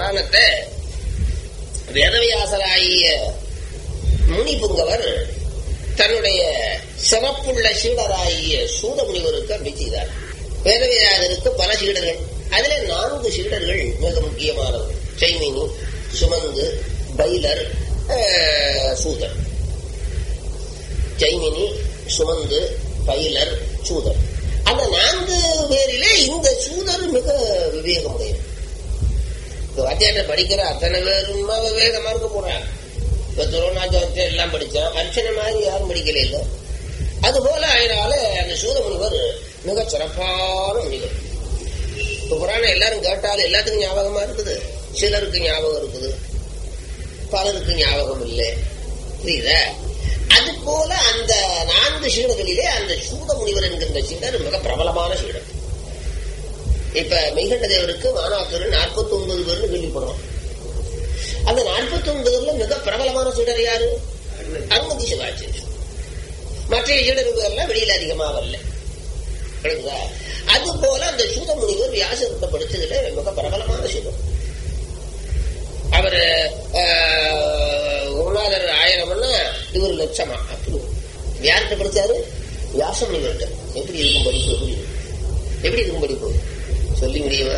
புராணத்தை வேதவியாசராகிய முனி புங்கவர் தன்னுடைய சிறப்புள்ள சீடராகிய சூத முனிவருக்கு அன்பை செய்தார் வேதவியாசருக்கு பல சீடர்கள் அதுல நான்கு சீடர்கள் மிக முக்கியமானவர் செய்மினி சுமந்து பைலர் அஹ், சூதர் ஜெய்மினி சுமந்து பைலர் சூதர் அந்த நான்கு பேரிலே இந்த சூதர் மிக விவேகமுடையவர் இப்ப வாத்தியாட்ட படிக்கிற அத்தனை பேரும் விவேகமா இருக்க போறாங்க இப்ப துரோணாச்சாரத்தை எல்லாம் படிச்சான் அர்ச்சனை மாதிரி யாரும் படிக்கல இல்ல அது போல அதனால அந்த சூத முனிவர் மிக சிறப்பான முனிவர் இப்ப புராணம் எல்லாரும் கேட்டாலும் எல்லாத்துக்கும் ஞாபகமா இருக்குது சிலருக்கு ஞாபகம் இருக்குது பலருக்கு ஞாபகம் இல்லை புரியுதா அது போல அந்த நான்கு சீடர்களிலே அந்த சூத முனிவர் என்கின்ற சீடர் மிக பிரபலமான சீடர் இப்ப மெய்கண்ட தேவருக்கு மாணாக்கர் நாற்பத்தி ஒன்பது பேர்னு கேள்விப்படுறோம் அந்த நாற்பத்தி ஒன்பதுல மிக பிரபலமான சீடர் யாரு அனுமதி சிவாச்சாரியர் மற்ற சீடர்கள் எல்லாம் வெளியில அதிகமா வரல புரியுதா? அது போல அந்த சூத முனிவர் வியாசத்தை படிச்சதுல மிக பிரபலமான சீடர் அவர் குருநாதர் ஆயிரம்னா இவர் லட்சமா அப்படி யார்கிட்ட படிச்சாரு வியாச முனிவர்கிட்ட எப்படி இருக்கும் படிப்பு எப்படி இருக்கும்? எப்படி இருக்கும் படிப்பு சொல்லி முடியுமா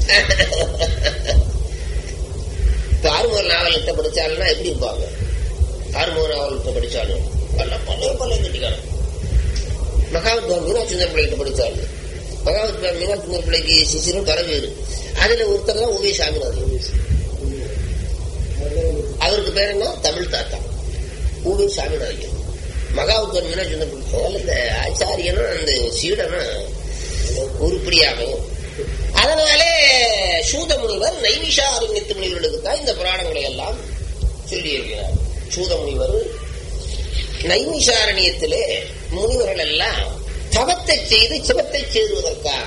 தாறுமுகர் நாவல்கிட்ட படிச்சாலும்னா எப்படி இருப்பாங்க தாறுமுகர் நாவல்கிட்ட படிச்சாலும் எல்லாம் பழைய பழைய கட்டிக்காரன் மகாவித்வான் மீனாட்சி சுந்தர பிள்ளைகிட்ட படிச்சாரு மகாவித்வான் மீனாட்சி சுந்தர பிள்ளைக்கு சிசிரும் பல பேரு அதுல ஒருத்தர் தான் உவே சாமிநாதன் அவருக்கு பேர் என்ன தமிழ் தாத்தா ஊவே சாமிநாதன் மகாவித்வான் மீனாட்சி சுந்தர பிள்ளை இந்த ஆச்சாரியனும் அந்த சீடனும் உருப்படியாமையும் அதனாலே சூத முனிவர் நைமிஷா அரண்யத்து முனிவர்களுக்கு தான் இந்த புராணங்களை எல்லாம் சொல்லி இருக்கிறார் சூத முனிவர் நைமிஷாரண்யத்திலே முனிவர்கள் எல்லாம் தவத்தை செய்து சிவத்தை சேருவதற்காக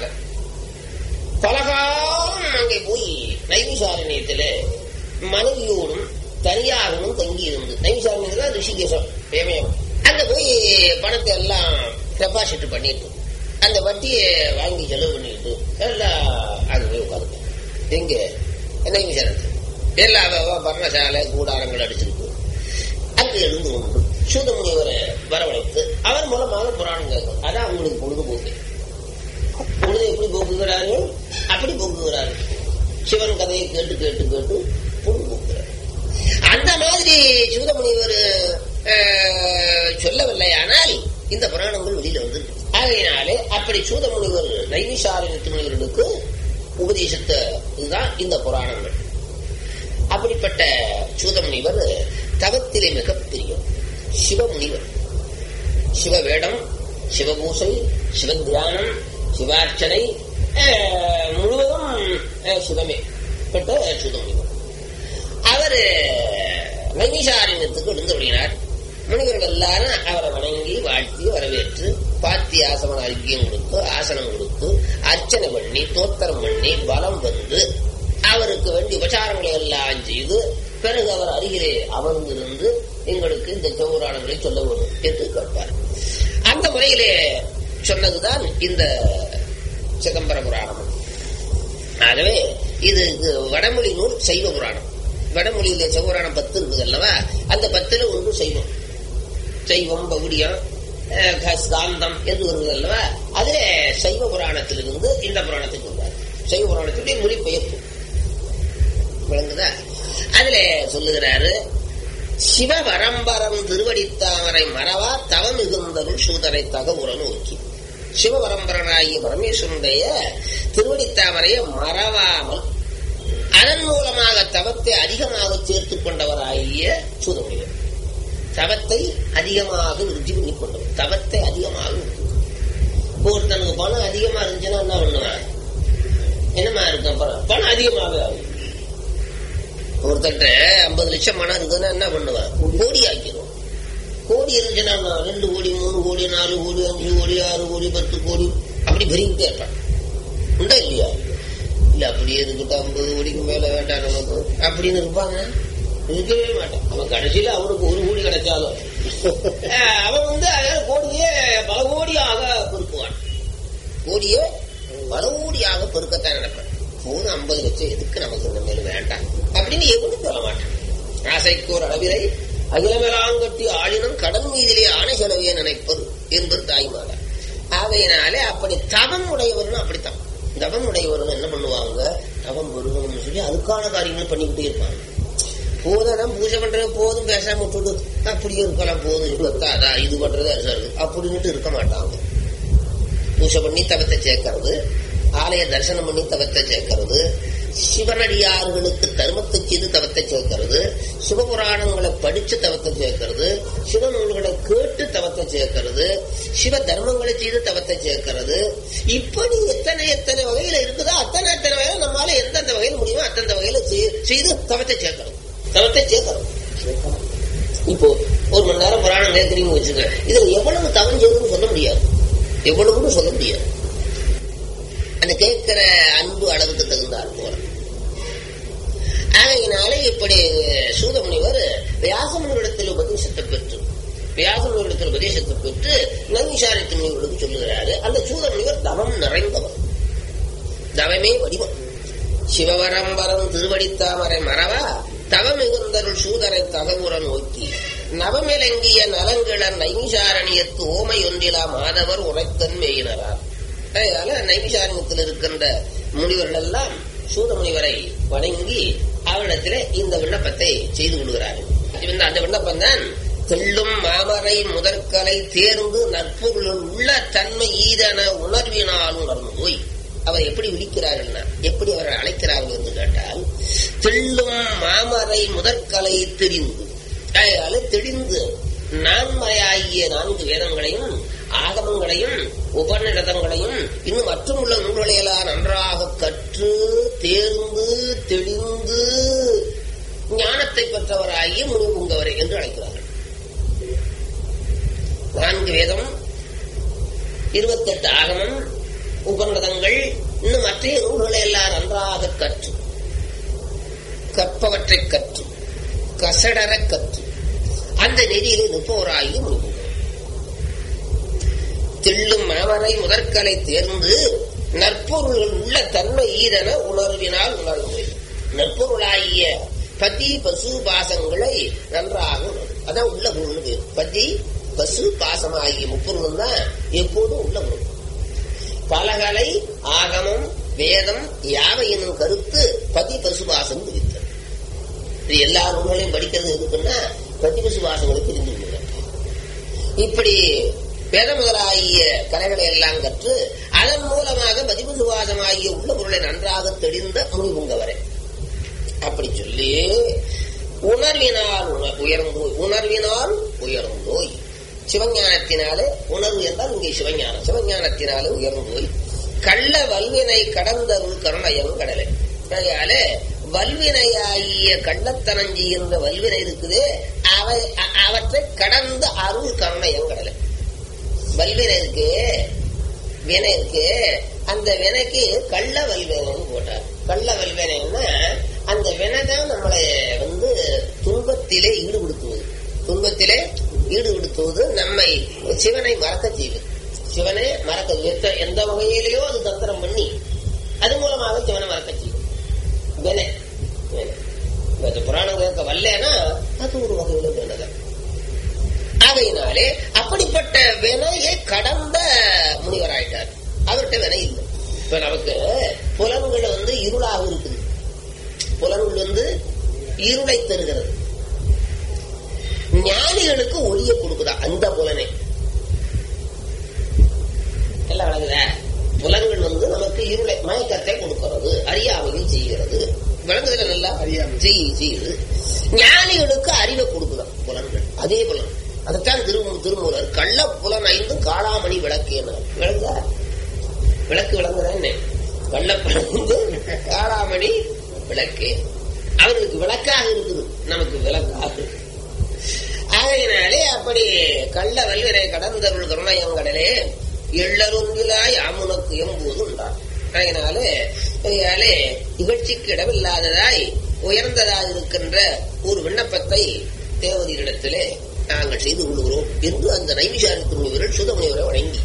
பலகாலம் அங்கே போய் நைமிஷாரண்யத்திலே மனைவியோடும் தனியாகவும் தங்கி இருந்து நைமிஷாரண்யத்தில் தான் ரிஷிகேசம் ஏமயம் அங்க போய் பணத்தை எல்லாம் டெபாசிட் பண்ணிட்டு அந்த வட்டியை வாங்கி செலவு பண்ணிட்டு எல்லாம் அங்க போய் உட்காந்து எங்க நைமிஷாரண்யத்தில் எல்லா பர்ணசாலை கூடாரங்கள் அடிச்சிருக்கு அங்கு எழுந்து கொண்டு சூதமுனிவரை வரவழைத்து அவர் மூலமாக புராணம் கேட்கும் அதான் அவங்களுக்கு பொழுதுபோக்கு பொழுது எப்படி போக்குகிறாரு அப்படி போக்குகிறாரு சிவன் கதையை கேட்டு கேட்டு கேட்டு பொழுதுபோக்குறாரு அந்த மாதிரி சூதமுனிவர் சொல்லவில்லை ஆனால் இந்த புராணங்கள் வெளியில வந்து ஆகையினாலே அப்படி சூதமுனிவர் நைவிசாரணத்து முனிவர்களுக்கு உபதேசித்த இதுதான் இந்த புராணங்கள் அப்படிப்பட்ட சூதமுனிவர் தவத்திலே மிகப்பெரியவர் சிவமுனிவர் சிவவேடம் சிவபூசை சிவத்தியானம் சிவார்ச்சனை அஹ், முழுவதும் அஹ், சிவமே பட்ட சூதமுனிவர் அவர் நைமிசாரண்யத்துக்கு எழுந்தொழினார் முனிவர்கள் எல்லாரும் அவரை வணங்கி வாழ்த்தி வரவேற்று பாத்தி ஆசமன ஐக்கியம் கொடுத்து ஆசனம் கொடுத்து அர்ச்சனை பண்ணி தோத்திரம் பண்ணி பலம் வந்து அவருக்கு வேண்டிய உபச்சாரங்களை எல்லாம் செய்து பிறகு அவர் அருகிலே அமர்ந்திருந்து எங்களுக்கு இந்த சௌராணங்களை சொல்ல வேண்டும் என்று கேட்பார் அந்த முறையிலே சொன்னதுதான் இந்த சிதம்பர புராணம் ஆகவே இது இது வடமொழி நூல் சைவ புராணம் வடமொழியிலே சௌராணம் பத்து இருக்குது அல்லவா அந்த பத்துல ஒன்று சைவம் சைவம் பகுடியம் அஹ், சாந்தம் என்று வருவது அல்லவா அதுல சைவ புராணத்திலிருந்து இந்த புராணத்துக்கு வந்தார் சைவ புராணத்துடைய மொழிபெயர்ப்பு விளங்குதா அதுல சொல்லுகிறாரு சிவவரம்பரம் திருவடித்தாமரை மறவா தவ மிகுந்தருள் சூதரை தகவுற நோக்கி சிவபரம்பரனாகிய பரமேஸ்வரனுடைய திருவடித்தாமரையை மறவாமல் அதன் மூலமாக தவத்தை அதிகமாக சேர்த்துக் கொண்டவராகிய சூதமுனிவர் தவத்தை அதிகமாக விருத்தி பண்ணி கொண்டவர் தவத்தை அதிகமாக விருத்தி இப்போ ஒருத்தனுக்கு பணம் அதிகமா இருந்துச்சுன்னா என்ன பண்ணுவான் என்னமா இருக்கும் பணம் பணம் அதிகமாக ஆகும் ஒருத்தன்ட்ட ஐம்பது லட்சம் பணம் இருக்குதுன்னா என்ன பண்ணுவான் கோடி ஆக்கிடும் கோடி இருந்துச்சுன்னா என்ன? ரெண்டு கோடி மூணு கோடி நாலு கோடி அஞ்சு கோடி ஆறு கோடி பத்து கோடி அப்படி பெருகிட்டே இருப்பான் உண்டா இல்லையா இல்ல அப்படியே இருக்கிட்ட ஐம்பது கோடிக்கு மேல வேண்டாம் நமக்கு அப்படின்னு இருப்பாங்க இருக்கவே மாட்டான் அவன் கடைசியில அவனுக்கு ஒரு கோடி கிடைச்சாலும் அஹ், அவன் வந்து அதாவது கோடியே பல கோடியாக பெருக்குவான் கோடியே பல கோடியாக பெருக்கத்தான் நினைப்பான் மூணு ஐம்பது லட்சம் எதுக்கு நமக்கு இந்த மேல வேண்டாம் அப்படின்னு எவனும் சொல்ல மாட்டான் ஆசைக்கோர் அளவிலை அகிலமெலாங்கட்டி ஆளினம் கடல் மீதிலே ஆணை செலவே நினைப்பது என்பது தாய்மாதா ஆகையினாலே அப்படி தவம் உடையவர்கள் அப்படித்தான் தவம் உடையவர்கள் என்ன பண்ணுவாங்க தவம் வருகணும்னு சொல்லி அதுக்கான காரியங்கள் பண்ணிக்கிட்டே இருப்பாங்க போதும் பூஜை பண்றது போதும் பேசாம விட்டுட்டு அப்படியே இருக்கலாம் போதும் இது வந்தாதா இது பண்றது அது இருக்கு அப்படின்னுட்டு இருக்க மாட்டாங்க பூஜை பண்ணி தவத்தை சேர்க்கறது ஆலய தரிசனம் பண்ணி தவத்தை சேர்க்கறது சிவனடியார்களுக்கு தர்மத்தை செய்து தவத்தை சேர்க்கிறது சிவபுராணங்களை படிச்சு தவத்தை சேர்க்கிறது சிவ நூல்களை கேட்டு தவத்தை சேர்க்கிறது சிவ தர்மங்களை செய்து தவத்தை சேர்க்கிறது இப்படி எத்தனை எத்தனை வகையில இருக்குதோ அத்தனை எத்தனை வகையில நம்மளால எந்தெந்த வகையில் முடியுமோ அந்தந்த வகையில செய்- செய்து தவத்தை சேர்க்கணும் தவத்தை சேர்க்கணும் இப்போ ஒரு மணி நேரம் புராணம் கேட்கறீங்க வச்சுக்க இதுல எவ்வளவு தவம் செய்யணும்னு சொல்ல முடியாது எவ்வளவுன்னு சொல்ல முடியாது அந்த கேட்கிற அன்பு அளவுக்கு தகுந்தார் போல ஆகையினாலே இப்படி சூதமுனிவர் வியாசமுனிவரிடத்தில் உபதேசத்தை பெற்று வியாசமுனிவரிடத்தில் உபதேசத்தை பெற்று நவிசாரித்து முனிவர்களுக்கு சொல்லுகிறாரு அந்த சூதமுனிவர் தவம் நிறைந்தவர் தவமே வடிவம் சிவவரம் வரம் திருவடித்தாமரை மறவா தவ மிகுந்தருள் சூதரை தகவுற நோக்கி நவமிலங்கிய நலங்கிழர் நைமிசாரணியத்து ஓமை ஒன்றிலா மாதவர் உரைத்தன் மேயினரார் அதனால நைமிசாரண்யத்தில் இருக்கின்ற முனிவர்கள் எல்லாம் சூத முனிவரை வணங்கி அவரிடத்திலே இந்த விண்ணப்பத்தை செய்து கொள்கிறார்கள் இந்த அந்த விண்ணப்பம் தான் தெள்ளும் மாமரை முதற்கலை தேர்ந்து நட்புகளுள் உள்ள தன்மை ஈதன உணர்வினால் உணர்ந்து போய் அவர் எப்படி விழிக்கிறார்கள்னா எப்படி அவரை அழைக்கிறார்கள் என்று கேட்டால் தெள்ளும் மாமரை முதற்கலை தெரிந்து அதனால தெளிந்து நான்மறையாகிய நான்கு வேதங்களையும் ஆகமங்களையும் உபநிடதங்களையும் இன்னும் மற்றும் உள்ள நூல்களை எல்லாம் நன்றாக கற்று தேர்ந்து தெளிந்து ஞானத்தை பெற்றவராகிய முனிவுங்கவரை என்று அழைக்கிறார்கள் நான்கு வேதம் இருபத்தெட்டு ஆகமம் உபநிடதங்கள் இன்னும் மற்ற நூல்களை எல்லாம் நன்றாக கற்று கற்பவற்றை கற்று கசடர கற்று அந்த நெறியிலே நிற்பவராகி முனிவுங்க தெள்ளும் மாமரை முதற்கலை தேர்ந்து நற்பொருள்கள் உள்ள தன்மை ஈதன உணர்வினால் உணர்வு நற்பொருளாகிய பதி பசு பாசங்களை நன்றாக உணரும் அதான் உள்ள பொருள் பேர் பதி பசு பாசம் ஆகிய முப்பொருளும் தான் எப்போதும் உள்ள பொருள் பலகலை ஆகமம் வேதம் யாவை என்னும் கருத்து பதி பசு பாசம் குறித்தது இது எல்லா நூல்களையும் படிக்கிறது எதுக்குன்னா பதி பசு பாசங்களை தெரிந்து கொள்ளுங்க இப்படி வேத முதலாகிய கலைகளை எல்லாம் கற்று அதன் மூலமாக பதிவு சுவாசமாகிய உள்ள பொருளை நன்றாக தெளிந்த முனிவுங்கவரை அப்படி சொல்லி உணர்வினால் உண- உயர்ந்தோய் உணர்வினால் உயர்ந்தோய் சிவஞானத்தினாலே உணர்வு என்றால் இங்கே சிவஞானம் சிவஞானத்தினாலே உயர்ந்தோய் கள்ள வல்வினை கடந்தருள் கருணையம் கடலை அதனாலே வல்வினையாகிய கள்ளத்தனம் செய்கின்ற வல்வினை இருக்குதே அவை அ- அவற்றை கடந்த அருள் கருணையம் கடலை வல்வினை இருக்கு வினை இருக்கு அந்த வினைக்கு கள்ள வல்வினைன்னு போட்டார் கள்ள வல்வினைன்னா அந்த வினை தான் நம்மளை வந்து துன்பத்திலே ஈடுபடுத்துவது துன்பத்திலே ஈடுபடுத்துவது நம்மை சிவனை மறக்க செய்வது சிவனை மறக்க எத்த- எந்த வகையிலேயோ அது தந்திரம் பண்ணி அது மூலமாக சிவனை மறக்க செய்யும் வினை வினை. இந்த புராணம் கேட்க வரலன்னா அது ஒரு வகையில வினைதான் ஆகையினாலே அப்படிப்பட்ட வினையை கடந்த முனிவராயிட்டார் அவர்கிட்ட வினை இல்லை இப்ப நமக்கு புலன்கள் வந்து இருளாக இருக்குது புலன்கள் வந்து இருளை தருகிறது ஞானிகளுக்கு ஒளியை கொடுக்குதா அந்த புலனை எல்லாம் விளங்குதா புலன்கள் வந்து நமக்கு இருளை மயக்கத்தை கொடுக்கிறது அறியாமையில் செய்கிறது விளங்குதல நல்லா அறியாமை. செய் செய்யுது ஞானிகளுக்கு அறிவை கொடுக்குதாம் புலன்கள் அதே புலன் அதைத்தான் திரு திருமூலர் கள்ள புலன் ஐந்தும் காளாமணி விளக்கேனார் விளங்குதா விளக்கு விளங்குதா என்ன கள்ள புலன் ஐந்து காளாமணி விளக்கு அவர்களுக்கு விளக்காக இருக்குது நமக்கு விளக்காக இருக்கு. ஆகையினாலே அப்படி கள்ள வல்வினை கடந்தருள் கருணையங்கடலே எள்ளருந்திலாய் ஆமுனக்கு எம்போது உண்டான் அதனாலே அதனாலே இகழ்ச்சிக்கு இடமில்லாததாய் உயர்ந்ததாய் இருக்கின்ற ஒரு விண்ணப்பத்தை தேவதீரிடத்திலே நாங்கள் செய்து கொள்கிறோம் என்று அந்த நைமிஷாரித்து முனிவர்கள் சுதமுனிவரை வணங்கி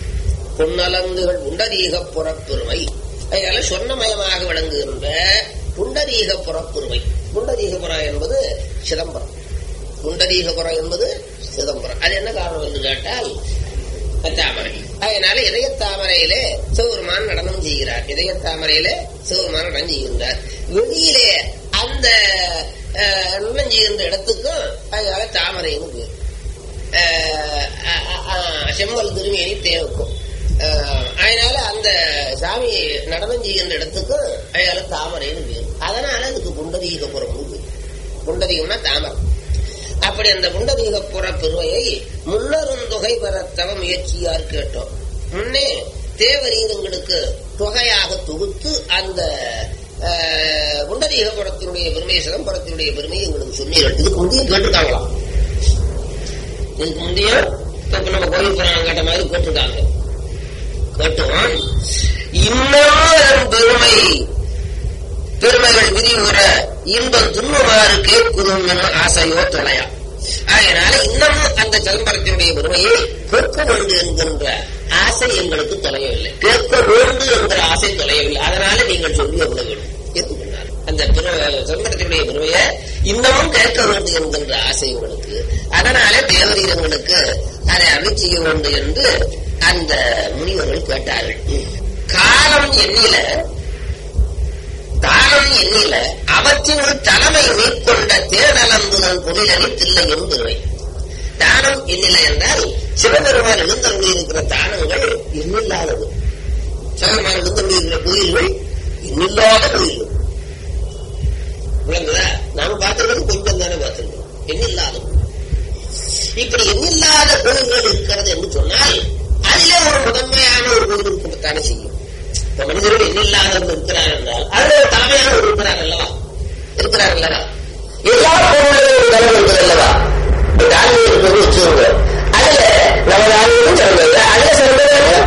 பொன்னலங்குகள் உண்டதீக புறப்பெருமை அதனால சொர்ணமயமாக விளங்குகின்ற புண்டரீகபுரம் பெருமை புண்டரீகபுரம் என்பது சிதம்பரம் புண்டரீகபுரம் என்பது சிதம்பரம் அது என்ன காரணம் என்று கேட்டால் தாமரை அதனால இதய தாமரையிலே சிவபெருமான் நடனம் செய்கிறார் இதய தாமரையிலே சிவபெருமான் நடனம் செய்கின்றார் வெளியிலே அந்த அஹ், நடனம் செய்கின்ற இடத்துக்கும் அதனால தாமரைன்னு பேர் அஹ், அஹ், அஹ், செம்மல் திருமேனி தேவுக்கும் அஹ், அதனால அந்த சாமி நடனம் செய்கின்ற இடத்துக்கும் அதனால தாமரைன்னு பேர் அதனால அதுக்கு புண்டரீகபுரம் பேர் புண்டரீகம்னா தாமரை அப்படி அந்த புண்டரீகப்புற பெருமையை முன்னரும் தொகை பெறத்தவ முயற்சியார் கேட்டோம் முன்னே தேவரீரங்களுக்கு தொகையாக தொகுத்து அந்த அஹ், புண்டரீகபுரத்தினுடைய பெருமை சிதம்பரத்தினுடைய பெருமையை எங்களுக்கு சொன்னீர்கள் இதுக்கு முந்தைய கேட்டிருக்காங்களாம் இதுக்கு முந்தைய இப்ப நம்ம கோயில் புராணம் கேட்ட மாதிரி கேட்டிருக்காங்க கேட்டோம் இன்னும் பெருமை பெருமைகள் விரிவுற இன்பம் துன்பமாறு கேட்குதும் என ஆசையோ தொலையா அதனால இன்னமும் அந்த சிதம்பரத்தினுடைய பெருமையை கேட்க வேண்டும் என்கின்ற ஆசை எங்களுக்கு தொலையவில்லை கேட்க வேண்டும் என்கிற ஆசை தொலையவில்லை அதனால நீங்கள் சொல்லி எவ்வளவு வேண்டும் ஏற்றுக்கொண்டார் அந்த பெரு- சிதம்பரத்தினுடைய பெருமையை இன்னமும் கேட்க வேண்டும் என்கின்ற ஆசை எங்களுக்கு அதனால தேவரீரங்களுக்கு அதை அருள் செய்ய வேண்டும் என்று அந்த முனிவர்கள் கேட்டார்கள் காலம் எண்ணில தானம் எண்ணில அவற்றினுள் தலைமை மேற்கொண்ட தேடலம்புதன் பொருளளித்தில்லை என்பதுவை தானம் எண்ணில என்றால் சிவபெருமான் எழுந்தருளி இருக்கிற தானங்கள் எண்ணில்லாதது சிவபெருமான் எழுந்தருளி இருக்கிற கோயில்கள் எண்ணில்லாத கோயில்கள் விளங்குதா நாம பார்த்திருக்கிறது கொஞ்சம் தானே பார்த்திருக்கோம் எண்ணில்லாதது இப்படி எண்ணில்லாத கோயில்கள் இருக்கிறது என்று சொன்னால் அதிலே ஒரு முதன்மையான ஒரு கோயில் இருக்கத்தானே செய்யும் இப்ப மனிதர்கள் எண்ணில்லாதவர்கள் இருக்கிறார் என்றால் அதுல ஒரு தலைமையான ஒரு இருக்கிறார் அல்லவா இருக்கிறார் அல்லவா எல்லா பொருளையும் ஒரு தலைமை இருக்குது அல்லவா இந்த ஆன்மீக இருக்கிறது வச்சுக்கோங்க அதுல நமது ஆன்மீகம் சிறந்தது அதுல சிறந்தது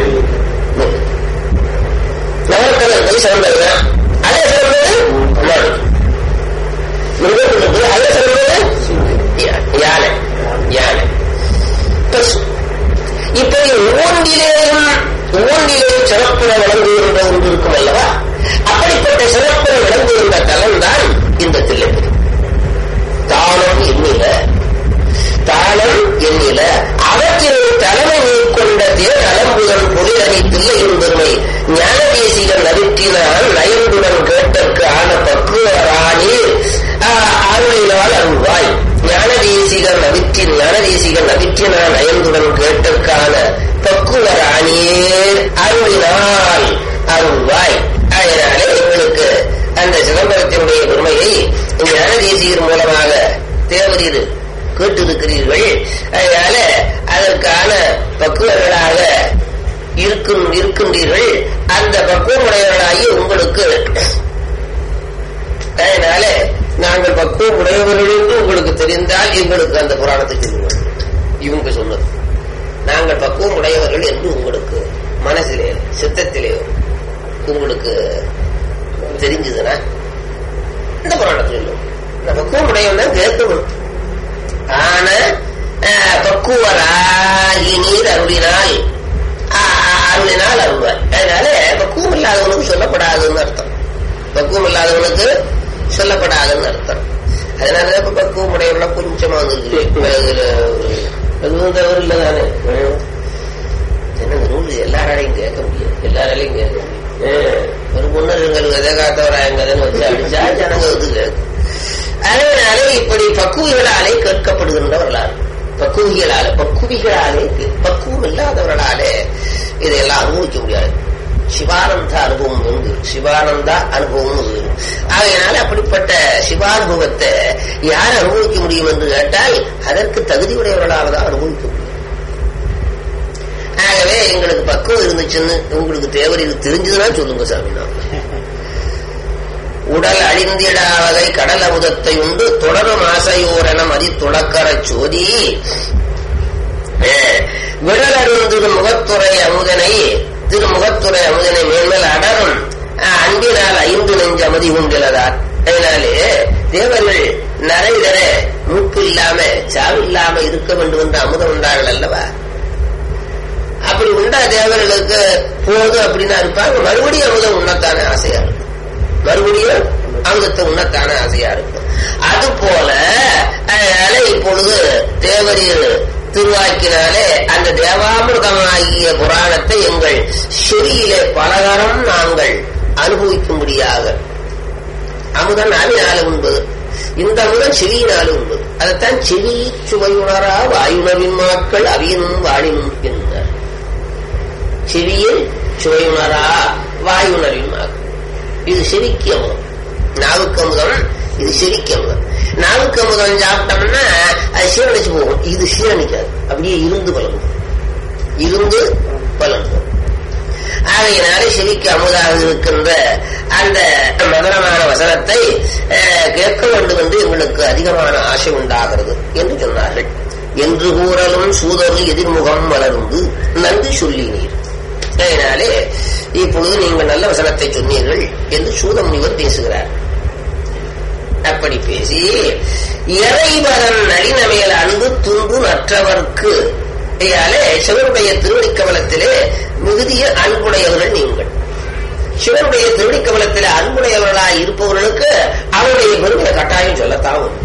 நவக்கலர்கள் சிறந்தது அதே சிறந்தது மாடு மிருகங்களுக்கு அதே சிறந்தது யா- யானை யானை பசு இப்படி ஒவ்வொன்றிலேயும் ஒவ்வொன்றிலேயும் சிறப்புற விளங்குகின்ற ஒன்று இருக்கும் அல்லவா அப்படிப்பட்ட சிறப்புற விளங்குகின்ற தலம் தான் இந்த தில்லைப்பதி தானம் எண்ணில தானம் எண்ணில அவற்றில் தலைமை மேற்கொண்ட தேர் அலம்புதன் பொருளணி தில்லையின் பெருமை ஞான தேசிகன் நறுக்கினால் நயந்துடன் கேட்டற்கு ஆன பக்குவராணி அருளினால் அருள்வாய் ஞான தேசிகன் நவிற்றின் ஞான தேசிகன் நவிற்றினால் நயந்துடன் கேட்டற்கான பக்குவராணியே அருளினால் அருள்வாய் அதனாலே எங்களுக்கு அந்த சிதம்பரத்தினுடைய பெருமையை ஞான தேசிகர் மூலமாக தேவரீர் கேட்டிருக்கிறீர்கள் அதனால அதற்கான பக்குவர்களாக இருக்கும் இருக்கின்றீர்கள் அந்த பக்குவமுடையவர்களாகி உங்களுக்கு அதனால நாங்கள் பக்குவம் உடையவர்கள் என்று உங்களுக்கு தெரிந்தால் எங்களுக்கு அந்த புராணத்தை சொல்லுங்கள் இவங்க சொன்னது நாங்கள் பக்குவம் உடையவர்கள் என்று உங்களுக்கு மனசிலே சித்தத்திலே உங்களுக்கு தெரிஞ்சதுன்னா இந்த புராணத்தை சொல்லும் இந்த பக்குவம் உடையவன் கேட்கணும் ஆன அஹ், பக்குவராகி நீர் அருளினால் அஹ், அருளினால் அருள்வார் அதனால பக்குவம் இல்லாதவனுக்கு சொல்லப்படாதுன்னு அர்த்தம் பக்குவம் இல்லாதவனுக்கு சொல்லப்படாதுன்னு அர்த்தம் அதனால இப்ப பக்குவம் உடையவன கொஞ்சமா வந்துருக்கு இப்ப இதுல ஒரு- அதுவும் தவறு இல்லை தானே என்ன இந்த நூல் எல்லாராலையும் கேட்க முடியும் எல்லாராலையும் கேட்க முடியும் அஹ், ஒரு முன்னர்கள் கதை காத்தவராயங்கதைன்னு வச்சு அடிச்சா ஜனங்க வந்து கேட்கும் அதனால இப்படி பக்குவிகளாலே கேட்கப்படுகின்றவர்களால் பக்குவிகளாலே பக்குவிகளாலே கே- பக்குவம் இல்லாதவர்களாலே இதையெல்லாம் அனுபவிக்க முடியாது சிவானந்த அனுபவம் உண்டு சிவானந்தா அனுபவம் உண்டு ஆகையினால அப்படிப்பட்ட சிவானுபவத்தை யார் அனுபவிக்க முடியும் என்று கேட்டால் அதற்கு தகுதி உடையவர்களால் தான் அனுபவிக்க முடியும் ஆகவே எங்களுக்கு பக்குவம் இருந்துச்சுன்னு உங்களுக்கு தேவர் இது தெரிஞ்சதுன்னா சொல்லுங்க சாமி நான் உடல் அழிந்திடாவதை கடல் அமுதத்தை உண்டு தொடரும் ஆசையோரென மதி துளக்கரச் சோதி அஹ், விடல் அருந்திரு முகத்துறை அமுதனை திருமுகத்துறை அமுதனை மேன்மேல் அடரும் அஹ், அன்பினால் ஐந்து நெஞ்சு அமதி உண்டிலதார் அதனாலே தேவர்கள் நரைதர மூப்பு இல்லாம சாவு இல்லாம இருக்க வேண்டும் என்று அமுதம் உண்டார்கள் அல்லவா அப்படி உண்டா தேவர்களுக்கு போதும் அப்படின்னா இருப்பாங்க மறுபடியும் அமுதம் உண்ணத்தானே ஆசையா இருக்கும் மறுபடியும் அமிர்தத்தை உண்ணத்தான ஆசையா இருக்கும் அது போல அதனால இப்பொழுது தேவரீர் திருவாக்கினாலே அந்த தேவாமிர்தமாகிய புராணத்தை எங்கள் செவியிலே பலகாரம் நாங்கள் அனுபவிக்கும்படியாக அமுதம் நாவினால உண்பது இந்த அமுதம் செவியினால உண்பது அதைத்தான் செவி சுவையுணரா வாயுணர்வின் மாக்கள் அவியனும் வாழினும் என்றார் செவியில் சுவையுணரா வாயுணர்வின் மாக்கள் இது செவிக்கு அமுதம் நாவுக்கு அமுதம் இது செவிக்கு அமுதம் நாவுக்கு அமுதம் சாப்பிட்டோம்னா அது சீரணிச்சு போகும் இது சீரணிக்காது அப்படியே இருந்து பலன் இருந்து பலன் ஆகையினாலே செவிக்கு அமுதாக இருக்கின்ற அந்த மதுரமான வசனத்தை கேட்க வேண்டும் என்று எங்களுக்கு அதிகமான ஆசை உண்டாகிறது என்று சொன்னார்கள் என்று கூறலும் சூதரும் எதிர்முகம் மலர்ந்து நன்றி சொல்லினீர் அதனாலே இப்பொழுது நீங்கள் நல்ல வசனத்தை சொன்னீர்கள் என்று சூதம் இவர் பேசுகிறார் அப்படி பேசி இறைவரன் நளினமேல் அன்பு துன்பு நற்றவர்க்கு சிவனுடைய திருவடிக்கவலத்திலே மிகுதிய அன்புடையவர்கள் நீங்கள் சிவனுடைய திருவடிக்கவலத்திலே அன்புடையவர்களாய் இருப்பவர்களுக்கு அவருடைய பெருமையை கட்டாயம் சொல்லத்தாவும்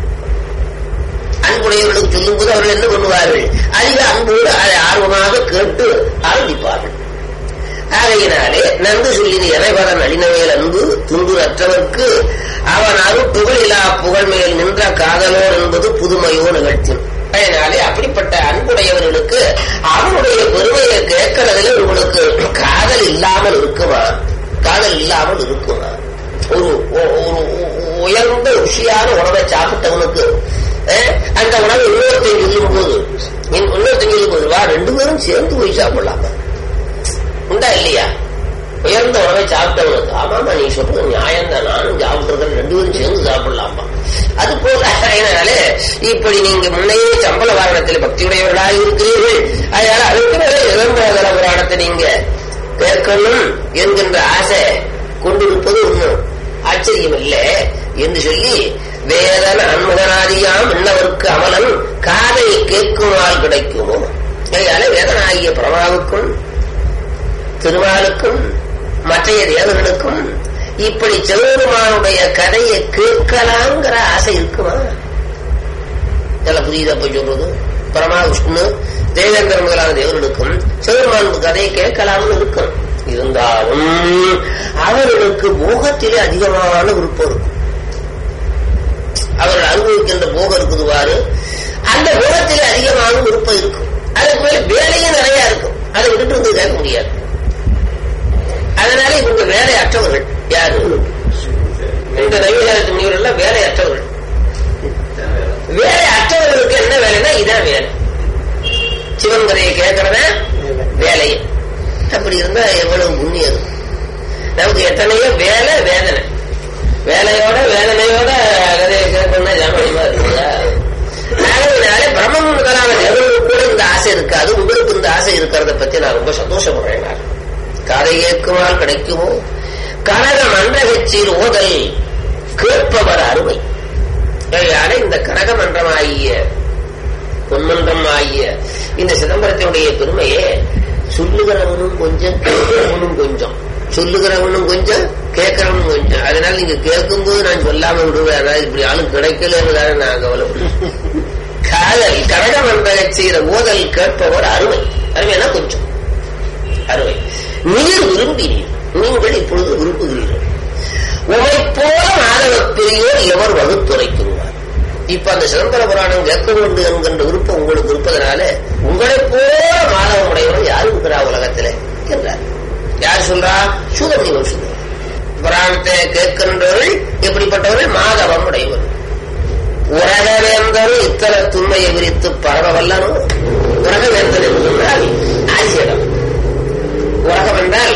அன்புடையவர்களுக்கு சொல்லும் போது அவர்கள் என்ன பண்ணுவார்கள் அதிக அன்போடு அதை ஆர்வமாக கேட்டு ஆரம்பிப்பார்கள் ஆகையினாலே நன்கு சொல்லின இறைவரன் அழினமேல் அன்பு துன்புறற்றவர்க்கு அவன் அருள் புகழிலா புகழ் மேல் நின்ற காதலோ என்பது புதுமையோ நிகழ்த்தும் அதனாலே அப்படிப்பட்ட அன்புடையவர்களுக்கு அவனுடைய பெருமையை கேட்கறதுல உங்களுக்கு காதல் இல்லாமல் இருக்குமா காதல் இல்லாமல் இருக்குமா ஒரு ஒரு உயர்ந்த ருசியான உணவை சாப்பிட்டவனுக்கு அந்த உணவை இன்னொருத்தன் சொல்லும் போது இன்னொருத்தன் சொல்லும் போது வா ரெண்டு பேரும் சேர்ந்து போய் சாப்பிடலாமா உண்டா இல்லையா உயர்ந்த உணவை சாப்பிட்டவனுக்கு ஆமாமா நீ சொல்றது நியாயம் தான் நானும் சாப்பிட்டுருக்கேன் ரெண்டு பேரும் சேர்ந்து சாப்பிடலாமா அது போல அதனால இப்படி நீங்க முன்னையே சம்பள வாரணத்தில் பக்தியுடையவர்களாக இருக்கிறீர்கள் அதனால அதுக்கு மேலே இளம்பரதல புராணத்தை நீங்க கேட்கணும் என்கின்ற ஆசை கொண்டிருப்பது ஒன்றும் ஆச்சரியம் இல்லை என்று சொல்லி வேதன் அன்முகனாதியாம் இன்னவருக்கு அமலன் காதை கேட்குமால் கிடைக்குமோ அதனால வேதனாகிய பிரமாவுக்கும் திருமாலுக்கும் மற்றைய தேவர்களுக்கும் இப்படி சிவபெருமானுடைய கதையை கேட்கலாங்கிற ஆசை இருக்குமா இதெல்லாம் புரியுதா போய் சொல்றது பரமா விஷ்ணு தேவேந்திர முதலான தேவர்களுக்கும் சிவபெருமான் கதையை கேட்கலாம்னு இருக்கும் இருந்தாலும் அவர்களுக்கு போகத்திலே அதிகமான விருப்பம் இருக்கும் அவர்கள் அனுபவிக்கின்ற போகம் இருக்குதுவாரு அந்த போகத்திலே அதிகமான விருப்பம் இருக்கும் அதுக்கு மேல வேலையும் நிறைய இருக்கும் அதை விட்டுட்டு வந்து கேட்க முடியாது அதனால இவங்க வேலையற்றவர்கள் யாரு இந்த நவீனத்து முனிவர்கள் வேலையற்றவர்கள் வேலையற்றவர்களுக்கு என்ன வேலைன்னா இதான் வேலை சிவன் கதையை கேட்கறத வேலை அப்படி இருந்தா எவ்வளவு புண்ணியம் நமக்கு எத்தனையோ வேலை வேதனை வேலையோட வேதனையோட கதையை கேட்கணும்னா ஜாமணியமா இருக்குங்களா அதனால பிரம்மன் முதலான தேவர்களுக்கு கூட இந்த ஆசை இருக்காது உங்களுக்கு இந்த ஆசை இருக்கிறத பத்தி நான் ரொம்ப சந்தோஷப்படுறேன் நான் கதை கேட்குமால் கிடைக்குமோ கனக மண்டகச்சில் ஓதல் கேட்பவர் அருமை அதனால இந்த கனக மன்றமாகிய பொன்மன்றம் ஆகிய இந்த சிதம்பரத்தினுடைய பெருமையே சொல்லுகிறவனும் கொஞ்சம் கேட்கிறவனும் கொஞ்சம் சொல்லுகிறவனும் கொஞ்சம் கேட்கிறவனும் கொஞ்சம் அதனால நீங்க கேட்கும்போது நான் சொல்லாம விடுவேன் அதாவது இப்படி ஆளும் கிடைக்கலன்னு நான் கவலைப்படுறேன் காதல் கனக மண்டக செய்கிற ஓதல் கேட்பவர் அருமை அருமைனா கொஞ்சம் அருமை நீர் விரும்பினீர் நீங்கள் இப்பொழுது விரும்புகிறீர்கள் உமை போல மாதவ பெரியோர் எவர் வகுத்துரைக்குவார் இப்ப அந்த சிதம்பர புராணம் கேட்க வேண்டும் என்கின்ற விருப்பம் உங்களுக்கு இருப்பதனால உங்களை போல மாணவ உடையவன் யார் இருக்கிறா உலகத்துல என்றார் யார் சொல்றா சூதமுனிவன் சொல்றார் புராணத்தை கேட்கின்றவர்கள் எப்படிப்பட்டவர்கள் மாதவம் உடையவர் உலகவேந்தரும் இத்தர துண்மையை விரித்து பரவ வல்லனோ உலகவேந்தன் என்று சொன்னால் ஆசியிடம் உலகம் என்றால்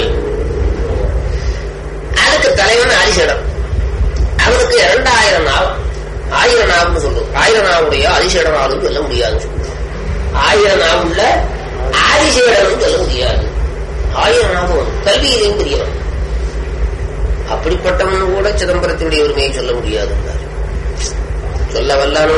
அதுக்கு தலைவன் ஆதிசேடம் அவனுக்கு இரண்டாயிரம் நாவம் ஆயிரம் நாவுன்னு சொல்லுவோம் ஆயிரம் நாவுடைய அதிசேடம் நாளும் சொல்ல முடியாது ஆயிரம் நாவுள்ள ஆதிசேடம் சொல்ல முடியாது ஆயிரம் நாவும் கல்வியிலையும் தெரியவன் அப்படிப்பட்டவன் கூட சிதம்பரத்தினுடைய உரிமையை சொல்ல முடியாது சொல்ல வல்லானோ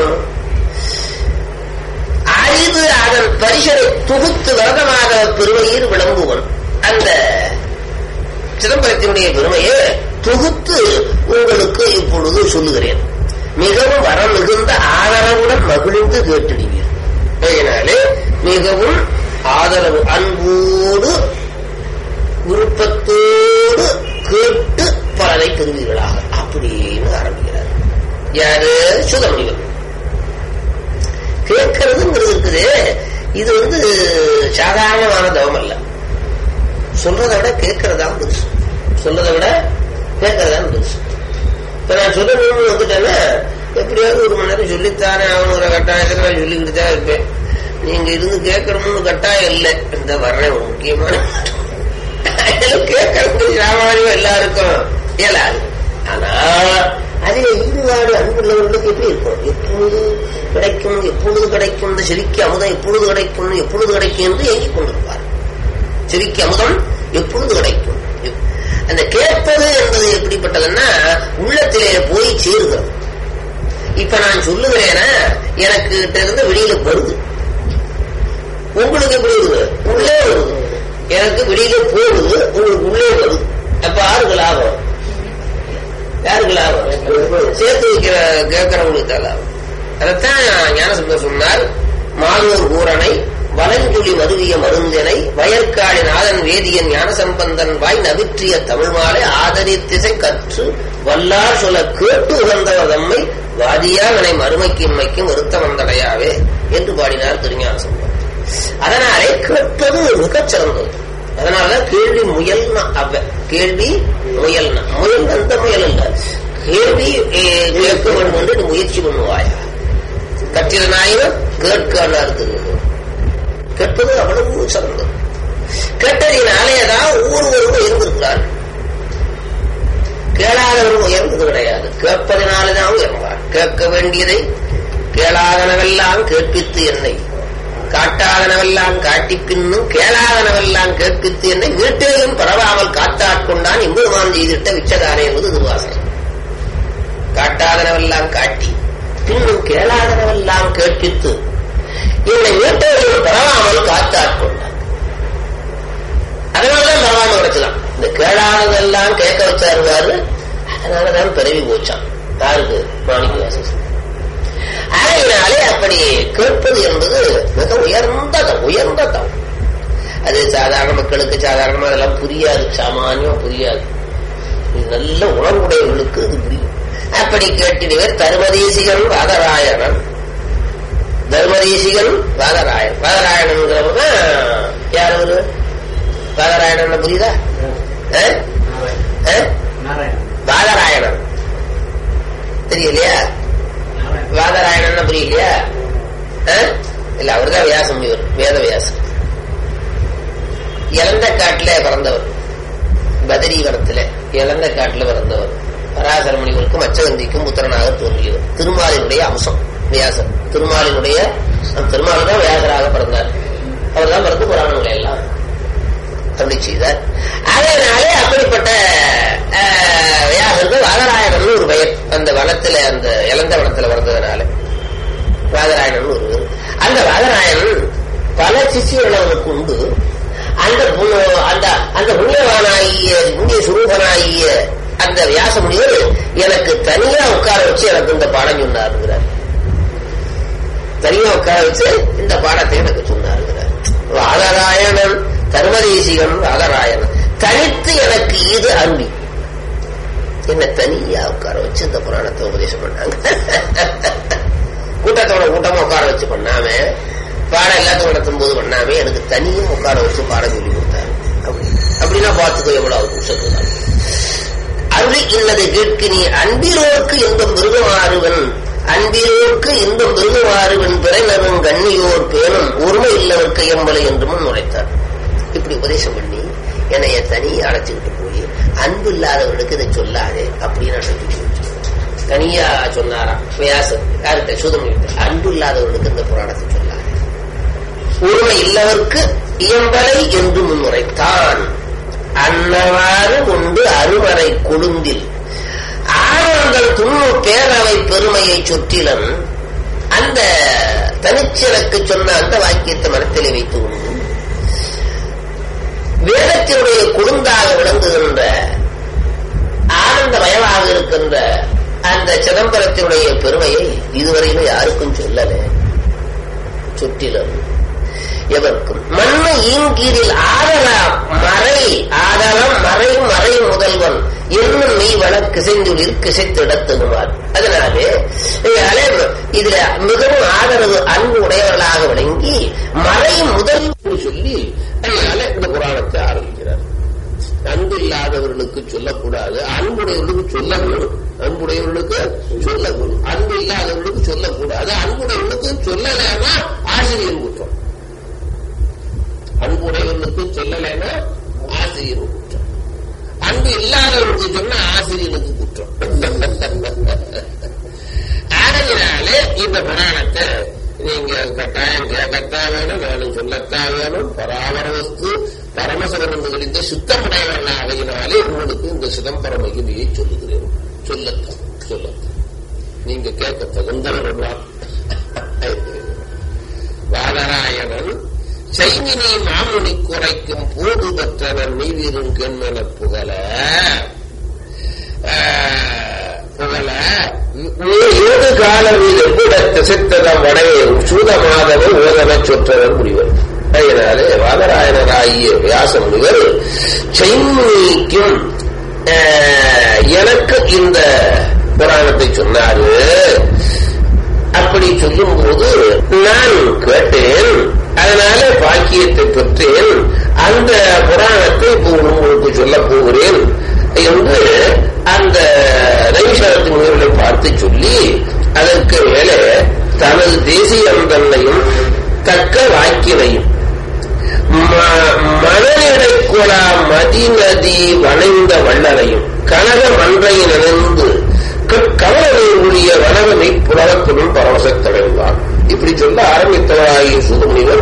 அறிவு அதன் பரிசரை தொகுத்து வரதமாக பெருமையில் விளம்புவன் அந்த சிதம்பரத்தினுடைய பெருமையை தொகுத்து உங்களுக்கு இப்பொழுது சொல்லுகிறேன் மிகவும் வர மிகுந்த ஆதரவுடன் மகிழ்ந்து கேட்டிடுவீர் அதனாலே மிகவும் ஆதரவு அன்போடு விருப்பத்தோடு கேட்டு பலனை பெறுவீர்களாக அப்படின்னு ஆரம்பிக்கிறார் யாரு சுதமுனிவர் கேட்கறதுங்கிறது இருக்குது இது வந்து சாதாரணமான தவம் அல்ல சொல்றதை விட கேட்கறதா பெருசு சொல்றதை விட கேட்கறதா பெருசு இப்ப நான் சொல்லணும்னு வந்துட்டேன்னா எப்படியாவது ஒரு மணி நேரம் சொல்லித்தானே அவனுங்கிற கட்டாயத்தில் நான் சொல்லிக்கிட்டு தான் இருப்பேன் நீங்க இருந்து கேட்கணும்னு கட்டாயம் இல்லை இந்த வர்றேன் ஒரு முக்கியமான கேட்கறது சாமானியம் எல்லாருக்கும் இயலாது ஆனா அதில் ஈடுபாடு அன்புள்ளவர்களுக்கு எப்படி இருக்கும் எப்பொழுது கிடைக்கும் எப்பொழுது கிடைக்கும் இந்த செவிக்கு அமுதம் எப்பொழுது கிடைக்கும் எப்பொழுது கிடைக்கும் என்று ஏங்கிக் கொண்டிருப்பார் செவிக்கு அமுதம் எப்பொழுது கிடைக்கும் அந்த கேட்பது என்பது எப்படிப்பட்டதுன்னா உள்ளத்திலே போய் சேருகிறது இப்ப நான் சொல்லுகிறேன்னா எனக்கு கிட்ட இருந்து வெளியில வருது உங்களுக்கு எப்படி வருது உள்ளே வருது எனக்கு வெளியில போகுது உங்களுக்கு உள்ளே வருது அப்ப யாருக்கு லாபம் யாருக்கு லாபம் சேர்த்து வைக்கிற கேட்கறவங்களுக்கு தான் லாபம் அதைத்தான் ஞானசம்பந்தர் சொன்னார் மாலூர் ஊரனை வலஞ்சுழி மருவிய மருந்தனை வயற்காடி நாதன் வேதியன் ஞானசம்பந்தன் வாய் நவிற்றிய தமிழ் மாலை ஆதரித்திசை கற்று வல்லார் சொல்ல கேட்டு உகந்தவர் தம்மை வாதியாகனை மறுமைக்கு இம்மைக்கும் வருத்தம் வந்தடையாவே என்று பாடினார் திருஞான சம்பந்தன் அதனாலே கேட்பது மிகச் சிறந்தது அதனால கேள்வி முயல்னா அவ கேள்வி முயல்னா முயல் அந்த முயல் இல்ல கேள்வி கேட்க வேண்டும் என்று நீ முயற்சி பண்ணுவாயா கற்றினாயிரம் கேட்க திருவள்ளுவர் கேட்பது அவ்வளவு சிறந்தது கேட்டதினாலேதான் ஒவ்வொருவரும் உயர்ந்திருக்கிறார் கேளாதவரும் உயர்ந்தது கிடையாது கேட்பதனாலதான் உயர்ந்தார் கேட்க வேண்டியதை கேளாதனவெல்லாம் கேட்பித்து என்னை காட்டாதனவெல்லாம் காட்டி பின்னும் கேளாதனவெல்லாம் கேட்பித்து என்னை வீட்டிலும் பரவாமல் காத்தாட்கொண்டான் எம்பெருமான் செய்திட்ட விச்சதாரே என்பது திருவாசனம் காட்டாதனவெல்லாம் காட்டி பின்னும் கேளாதனவெல்லாம் கேட்பித்து என்னை வீட்டிலும் பரவாமல் காத்தாட்கொண்டான் அதனாலதான் பரவாமல் கிடைச்சலாம் இந்த கேளாததெல்லாம் கேட்க வச்சாருவாரு அதனாலதான் பிறவி போச்சான் யாருக்கு மாணிக்க வாசன் அதனாலே அப்படி கேட்பது என்பது மிக உயர்ந்த உயர்ந்த தவம் அது சாதாரண மக்களுக்கு சாதாரணமா அதெல்லாம் புரியாது சாமானியம் புரியாது இது நல்ல உணர்வுடையவர்களுக்கு இது புரியும் அப்படி கேட்டிடுவர் தர்மதேசிகன் வாதராயணன் தர்மதேசிகன் வாதராயன் வாதராயணன்கிறவங்க யார் அவரு வாதராயணன் புரியுதா வாதராயணன் தெரியலையா வாதராயணன் புரியலையா இல்ல அவர்தான் வியாசம் இவர் வேத வியாசம் இளந்த காட்டுல பிறந்தவர் பதரீவனத்துல இளந்த காட்டுல பிறந்தவர் பராசர முனிவருக்கும் மச்சகந்திக்கும் புத்திரனாக தோன்றியவர் திருமாலினுடைய அம்சம் வியாசர் திருமாலினுடைய திருமால் தான் வியாசராக பிறந்தார் அவர் தான் பிறந்து புராணங்களை எல்லாம் அப்படி செய்தார் அதனாலே அப்படிப்பட்ட வியாசருக்கு வாதராயணன் ஒரு பெயர் அந்த வனத்துல அந்த இளந்த வனத்துல பிறந்ததுனால வாதராயணன் ஒரு அந்த வாதராயணன் பல சிஷியர்கள் அவனுக்கு உண்டு அந்த அந்த அந்த புண்ணியவானாகிய புண்ணிய சுரூபனாகிய அந்த வியாச முனிவர் எனக்கு தனியா உட்கார வச்சு எனக்கு இந்த பாடம் சொன்னாருங்கிறார் தனியா உட்கார வச்சு இந்த பாடத்தை எனக்கு சொன்னாருங்கிறார் வாதராயணன் தர்மதேசிகன் வாதராயணன் தனித்து எனக்கு இது அன்பி என்ன தனியா உட்கார வச்சு இந்த புராணத்தை உபதேசம் பண்ணாங்க கூட்டத்தோட கூட்டமா உட்கார வச்சு பண்ணாம பாடம் எல்லாத்தையும் நடத்தும் போது பண்ணாம எனக்கு தனியும் உட்கார வச்சு பாடம் சொல்லி கொடுத்தாரு அப்படின்னா பார்த்துக்கோ எவ்வளவு புருஷத்துதான் அருள் இல்லது கேட்கு நீ அன்பிலோர்க்கு எந்த மிருகமாறுவன் அன்பிலோர்க்கு இந்த மிருகமாறுவன் பிறனரும் கண்ணியோர் பேணும் ஒருமை இல்லவர்க்கு எம்பலை என்று முன் உரைத்தார் இப்படி உபதேசம் பண்ணி என்னைய தனியா அழைச்சுக்கிட்டு போய் அன்பு இல்லாதவர்களுக்கு இதை சொல்லாதே அப்படின்னு அழைச்சிட்டு தனியா சொன்னாராம் வியாசம் யார்கிட்ட சுதமிட்ட அன்பு இல்லாதவர்களுக்கு இந்த புராணத்தை சொல்லாதே உரிமை இல்லவர்க்கு இயம்பலை என்று முன்னுரைத்தான் அன்னவாறு கொண்டு அருமறை கொழுந்தில் ஆனந்தல் துண்ணு பேரவை பெருமையை சுற்றிலும் அந்த தனிச்சிறக்கு சொன்ன அந்த வாக்கியத்தை மனத்திலே வைத்துக் கொண்டு வேதத்தினுடைய குழுந்தாக விளங்குகின்ற ஆனந்தமயமாக இருக்கின்ற அந்த சிதம்பரத்தினுடைய பெருமையை இதுவரையிலும் யாருக்கும் சொல்லல சுற்றிலும் எவருக்கும் மண்ணு ஈங்கீரில் ஆதலாம் மறை ஆதலம் மறை மறை முதல்வன் இன்னும் நீ வழக்கு செஞ்சுளிர் கிசைத்திடத்துமார் அதனாலே இதனாலே இதுல மிகவும் ஆதரவு அன்பு உடையவர்களாக விளங்கி மறை முதல் சொல்லி அதனால இந்த புராணத்தை ஆரம்பிக்கிறார் அன்பு இல்லாதவர்களுக்கு சொல்லக்கூடாது அன்புடையவர்களுக்கு சொல்ல வேணும் அன்புடையவர்களுக்கு சொல்ல வேணும் அன்பு இல்லாதவர்களுக்கு சொல்லக்கூடாது அன்புடையவர்களுக்கு சொல்லலைன்னா ஆசிரியர் குற்றம் அன்புடையவர்களுக்கு சொல்லலைன்னா ஆசிரியர் குற்றம் அன்பு இல்லாதவர்களுக்கு சொன்னா ஆசிரியனுக்கு குற்றம் ஆனதினாலே இந்த புராணத்தை நீங்க கட்டாயம் கேட்கத்தான் வேணும் வேணும் சொல்லத்தான் வேணும் பராமரவுக்கு பரமசிவன் கழிந்த சுத்தமுடையவர்கள் ஆகையினாலே உங்களுக்கு இந்த சிதம்பர மகிமையை சொல்லுகிறேன் சொல்லத்தான் சொல்லத்தான் நீங்க கேட்க தகுந்தவர்கள் வாதராயணன் செய்மினி மாமுனி குறைக்கும் போது பெற்றவர் நீவீரும் கெண்மென புகழ புகழ ஏழு காலவில் எவ்விட திசைத்ததம் வடையும் சூதமாதவர் ஓதன சொற்றவர் முடிவர் அதனாலே வாதராயணராகிய வியாச முனிவர் செய்மினிக்கும் எனக்கு இந்த புராணத்தை சொன்னாரு அப்படி சொல்லும் போது நான் கேட்டேன் அதனால பாக்கியத்தை பெற்றேன் அந்த புராணத்தை இப்போ உங்களுக்கு சொல்ல போகிறேன் என்று அந்த நைஷாரத்து முனிவர்களை பார்த்து சொல்லி அதற்கு மேலே தனது தேசியம் தன்னையும் தக்க வாக்கினையும் மணநிலை குலா மதிநதி வளைந்த வள்ளலையும் கனக மன்றை நினைந்து கவலை உரிய வனவனை புலவத்திலும் பரவசத் தலைவார் இப்படி சொல்ல ஆரம்பித்தவராகிய சுதமுனிவர்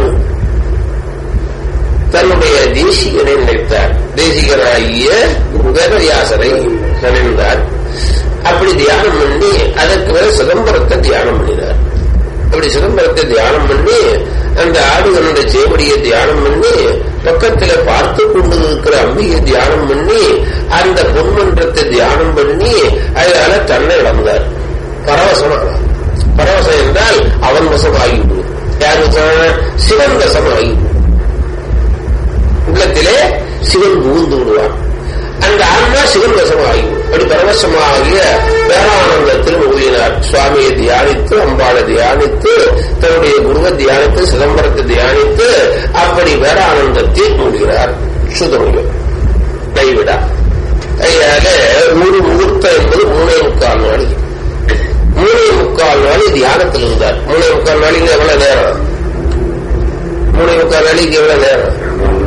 தன்னுடைய தேசிகனை நினைத்தார் தேசிகனாகிய வேதவியாசரை நினைந்தார் அப்படி தியானம் பண்ணி அதற்கு மேல சிதம்பரத்தை தியானம் பண்ணினார் அப்படி சிதம்பரத்தை தியானம் பண்ணி அந்த ஆடுகளுடைய சேவடியை தியானம் பண்ணி பக்கத்துல பார்த்து கொண்டு இருக்கிற அம்பிகை தியானம் பண்ணி அந்த பொன்மன்றத்தை தியானம் பண்ணி அதனால தன்னை இழந்தார் பரவசமானார் பரவசம் என்றால் அவன் வசமாகிவிடும் யார் வசம் சிவன் வசமாகிவிடும் உள்ளத்திலே சிவன் புகுந்து விடுவான் அந்த ஆன்மா சிவன் வசமாகிவிடும் அப்படி பரவசமாகிய பேரானந்தத்தில் மூழ்கினார் சுவாமியை தியானித்து அம்பாளை தியானித்து தன்னுடைய குருவை தியானித்து சிதம்பரத்தை தியானித்து அப்படி பேரானந்தத்தில் மூழ்கிறார் சுதமுகம் கைவிடா அதனால ஒரு முகூர்த்தம் என்பது மூணே முக்கால் நாளி மூணே முக்கால் நாளி தியானத்தில் இருந்தார் மூணே முக்கால் நாளைக்கு எவ்வளவு நேரம் மூணே முக்கால் நாளைக்கு எவ்வளவு நேரம்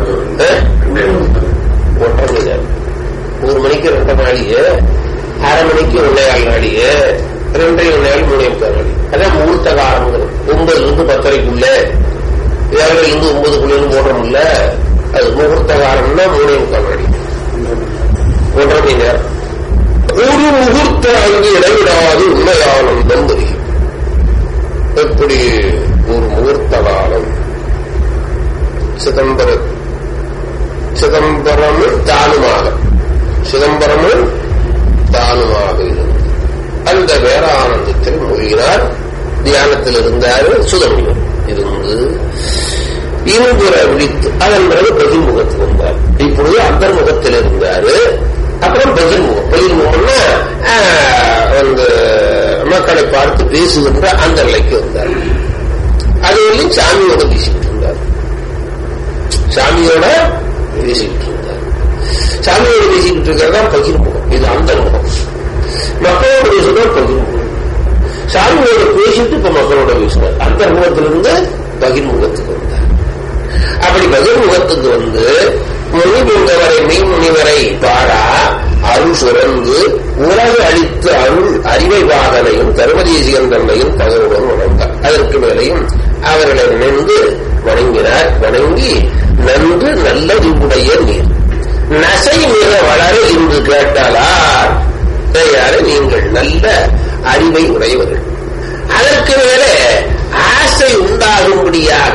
ஒன்றரை மணி நேரம் ஒரு மணிக்கு ரெண்டரை நாளிக்கு அரை மணிக்கு ஒன்னே கால் நாளிக்கு ரெண்டரை ஒன்னே நாள் மூணே முக்கால் நாளி அதான் முகூர்த்த காலம்ங்கிறது ஒன்பதுல இருந்து பத்தரைக்குள்ள ஏழரை இருந்து ஒன்பதுக்குள்ள போடுறோம்ல அது முகூர்த்த காலம்னா மூணே முக்கால் நாளி ஒன்றரை மணி நேரம் ஒரு முகூர்த்த அங்கு இடைவிடாது உண்மையானந்தம் தெரியும் எப்படி ஒரு முகூர்த்த காலம் சிதம்பரம் சிதம்பரமும் தானுமாக சிதம்பரமும் தானுமாக இருந்தது அந்த வேறானந்தத்தில் மூழ்கினார் தியானத்தில் இருந்தார் சுதமியம் இருந்து இன்புற விழித்து அதன் பிறகு பகிர்முகத்துக்கு வந்தார் இப்பொழுது அந்தர்முகத்தில் இருந்தாரு அப்புறம் பகிர்முகம் பகிர்முகம்னா வந்து மக்களை பார்த்து பேசுகின்ற அந்த நிலைக்கு வந்தார் அது வரையும் சாமியோட பேசிக்கிட்டு இருந்தார் சாமியோட பேசிக்கிட்டு இருந்தார் சாமியோட பேசிக்கிட்டு இருக்கிறதா பகிர்முகம் இது அந்த முகம் மக்களோட பேசுதான் பகிர்முகம் சாமியோட பேசிட்டு இப்ப மக்களோட பேசுறார் அந்த முகத்திலிருந்து பகிர்முகத்துக்கு வந்தார் அப்படி பகிர்முகத்துக்கு வந்து முனிமுனிவரை மெய்முனிவரை பாரா அருள் சுரந்து உலகு அளித்த அருள் அறிவை வாதனையும் தருமதேசிகன் தன்னையும் தகவலுடன் உணர்ந்தார் அதற்கு மேலையும் அவர்களை நினைந்து வணங்கினார் வணங்கி நன்று நல்லது உடைய நீர் நசை மிக வளர இன்று கேட்டாலார் நீங்கள் நல்ல அறிவை உடையவர்கள் அதற்கு மேலே ஆசை உண்டாகும்படியாக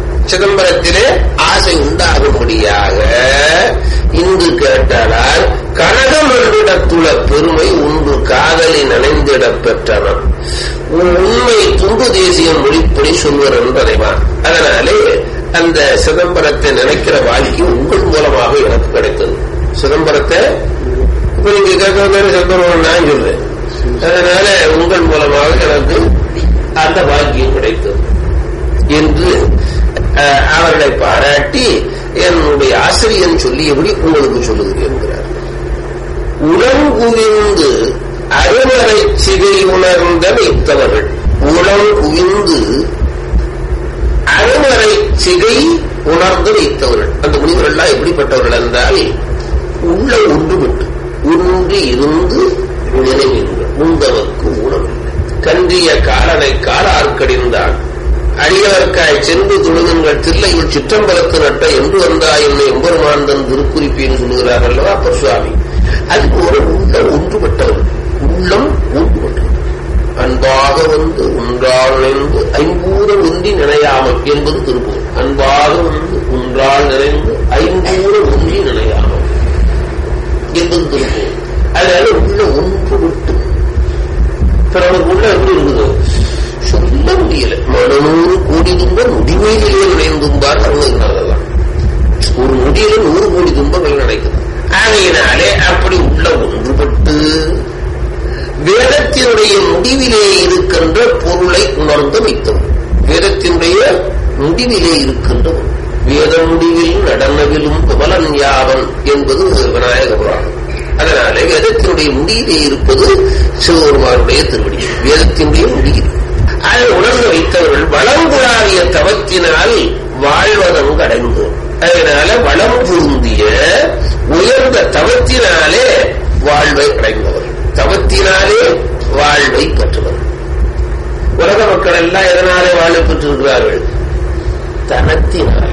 சிதம்பரத்திலே ஆசை உண்டாகும்படியாக இன்று கேட்டாலால் கனகம் என்றிடத்துள்ள பெருமை உண்டு காதலி நனைந்திடப் பெற்றனம் உண்மை துண்டு தேசியம் மொழிப்படி சொல்வர் என்பதைவான் அதனாலே அந்த சிதம்பரத்தை நினைக்கிற வாழ்க்கை உங்கள் மூலமாக எனக்கு கிடைத்தது சிதம்பரத்தை இப்ப நீங்க கேட்கறது சிதம்பரம் நான் சொல்றேன் அதனால உங்கள் மூலமாக எனக்கு அந்த பாக்கியம் கிடைத்தது என்று அஹ், அவர்களை பாராட்டி என்னுடைய ஆசிரியன் சொல்லியபடி உங்களுக்கு சொல்லுகிறேன் என்கிறார் உளம் குவிந்து அருமறை சிகை உணர்ந்த வைத்தவர்கள் உளம் குவிந்து அருமறை சிகை உணர்ந்து வைத்தவர்கள் அந்த முனிவர்கள்லாம் எப்படிப்பட்டவர்கள் என்றால் உள்ள ஒன்றுபட்டு ஒன்று இருந்து நினைவுங்கள் உந்தவர்க்கு உணவில்லை கன்றிய காலனை காலார்க்கடிந்தான் அடியவர்க்காய் சென்று தொழுதுங்கள் தில்லையுள் சிற்றம்பலத்து நட்ட என்று வந்தாய் என்னை எம்பெருமாந்தன் திருக்குறிப்பின்னு சொல்லுகிறார் அல்லவா அப்பர் சுவாமி அது ஒரு உள்ள ஒன்றுபட்டவர் உள்ளம் ஒன்றுபட்டவர் அன்பாக வந்து ஒன்றால் நிறைந்து ஐம்பூதம் ஒன்றி நினையாமல் என்பது திருப்பூர் அன்பாக வந்து ஒன்றால் நிறைந்து ஐம்பூதம் ஒன்றி நினையாமல் என்பது திருப்பூர் அதனால உள்ள ஒன்றுபட்டு இப்ப நமக்கு உள்ள எப்படி இருக்குது சொல்ல முடியல மனநூறு கோடி துன்பம் முடிமையிலே நினைந்தும்பார் அருணகிரிநாதெல்லாம் ஒரு முடியில நூறு கோடி துன்பங்கள் நடக்குது ஆகையினாலே அப்படி உள்ள ஒன்றுபட்டு வேதத்தினுடைய முடிவிலே இருக்கின்ற பொருளை உணர்ந்து வைத்தோம் வேதத்தினுடைய முடிவிலே இருக்கின்ற பொருள். வேத முடிவில் நடனவிலும் பலன் யாவன் என்பது விநாயக புராணம் அதனாலே வேதத்தினுடைய முடியிலே இருப்பது சிவபெருமானுடைய திருவடி வேதத்தினுடைய முடியில் அதை உணர்ந்து வைத்தவர்கள் வளங்குழாவிய தவத்தினால் வாழ்வதம் அடைந்து அதனால வளம் பொருந்திய உயர்ந்த தவத்தினாலே வாழ்வை அடைந்தவர் தவத்தினாலே வாழ்வை பெற்றவர் உலக மக்கள் எல்லாம் எதனாலே வாழ்வை பெற்றிருக்கிறார்கள் தனத்தினாலே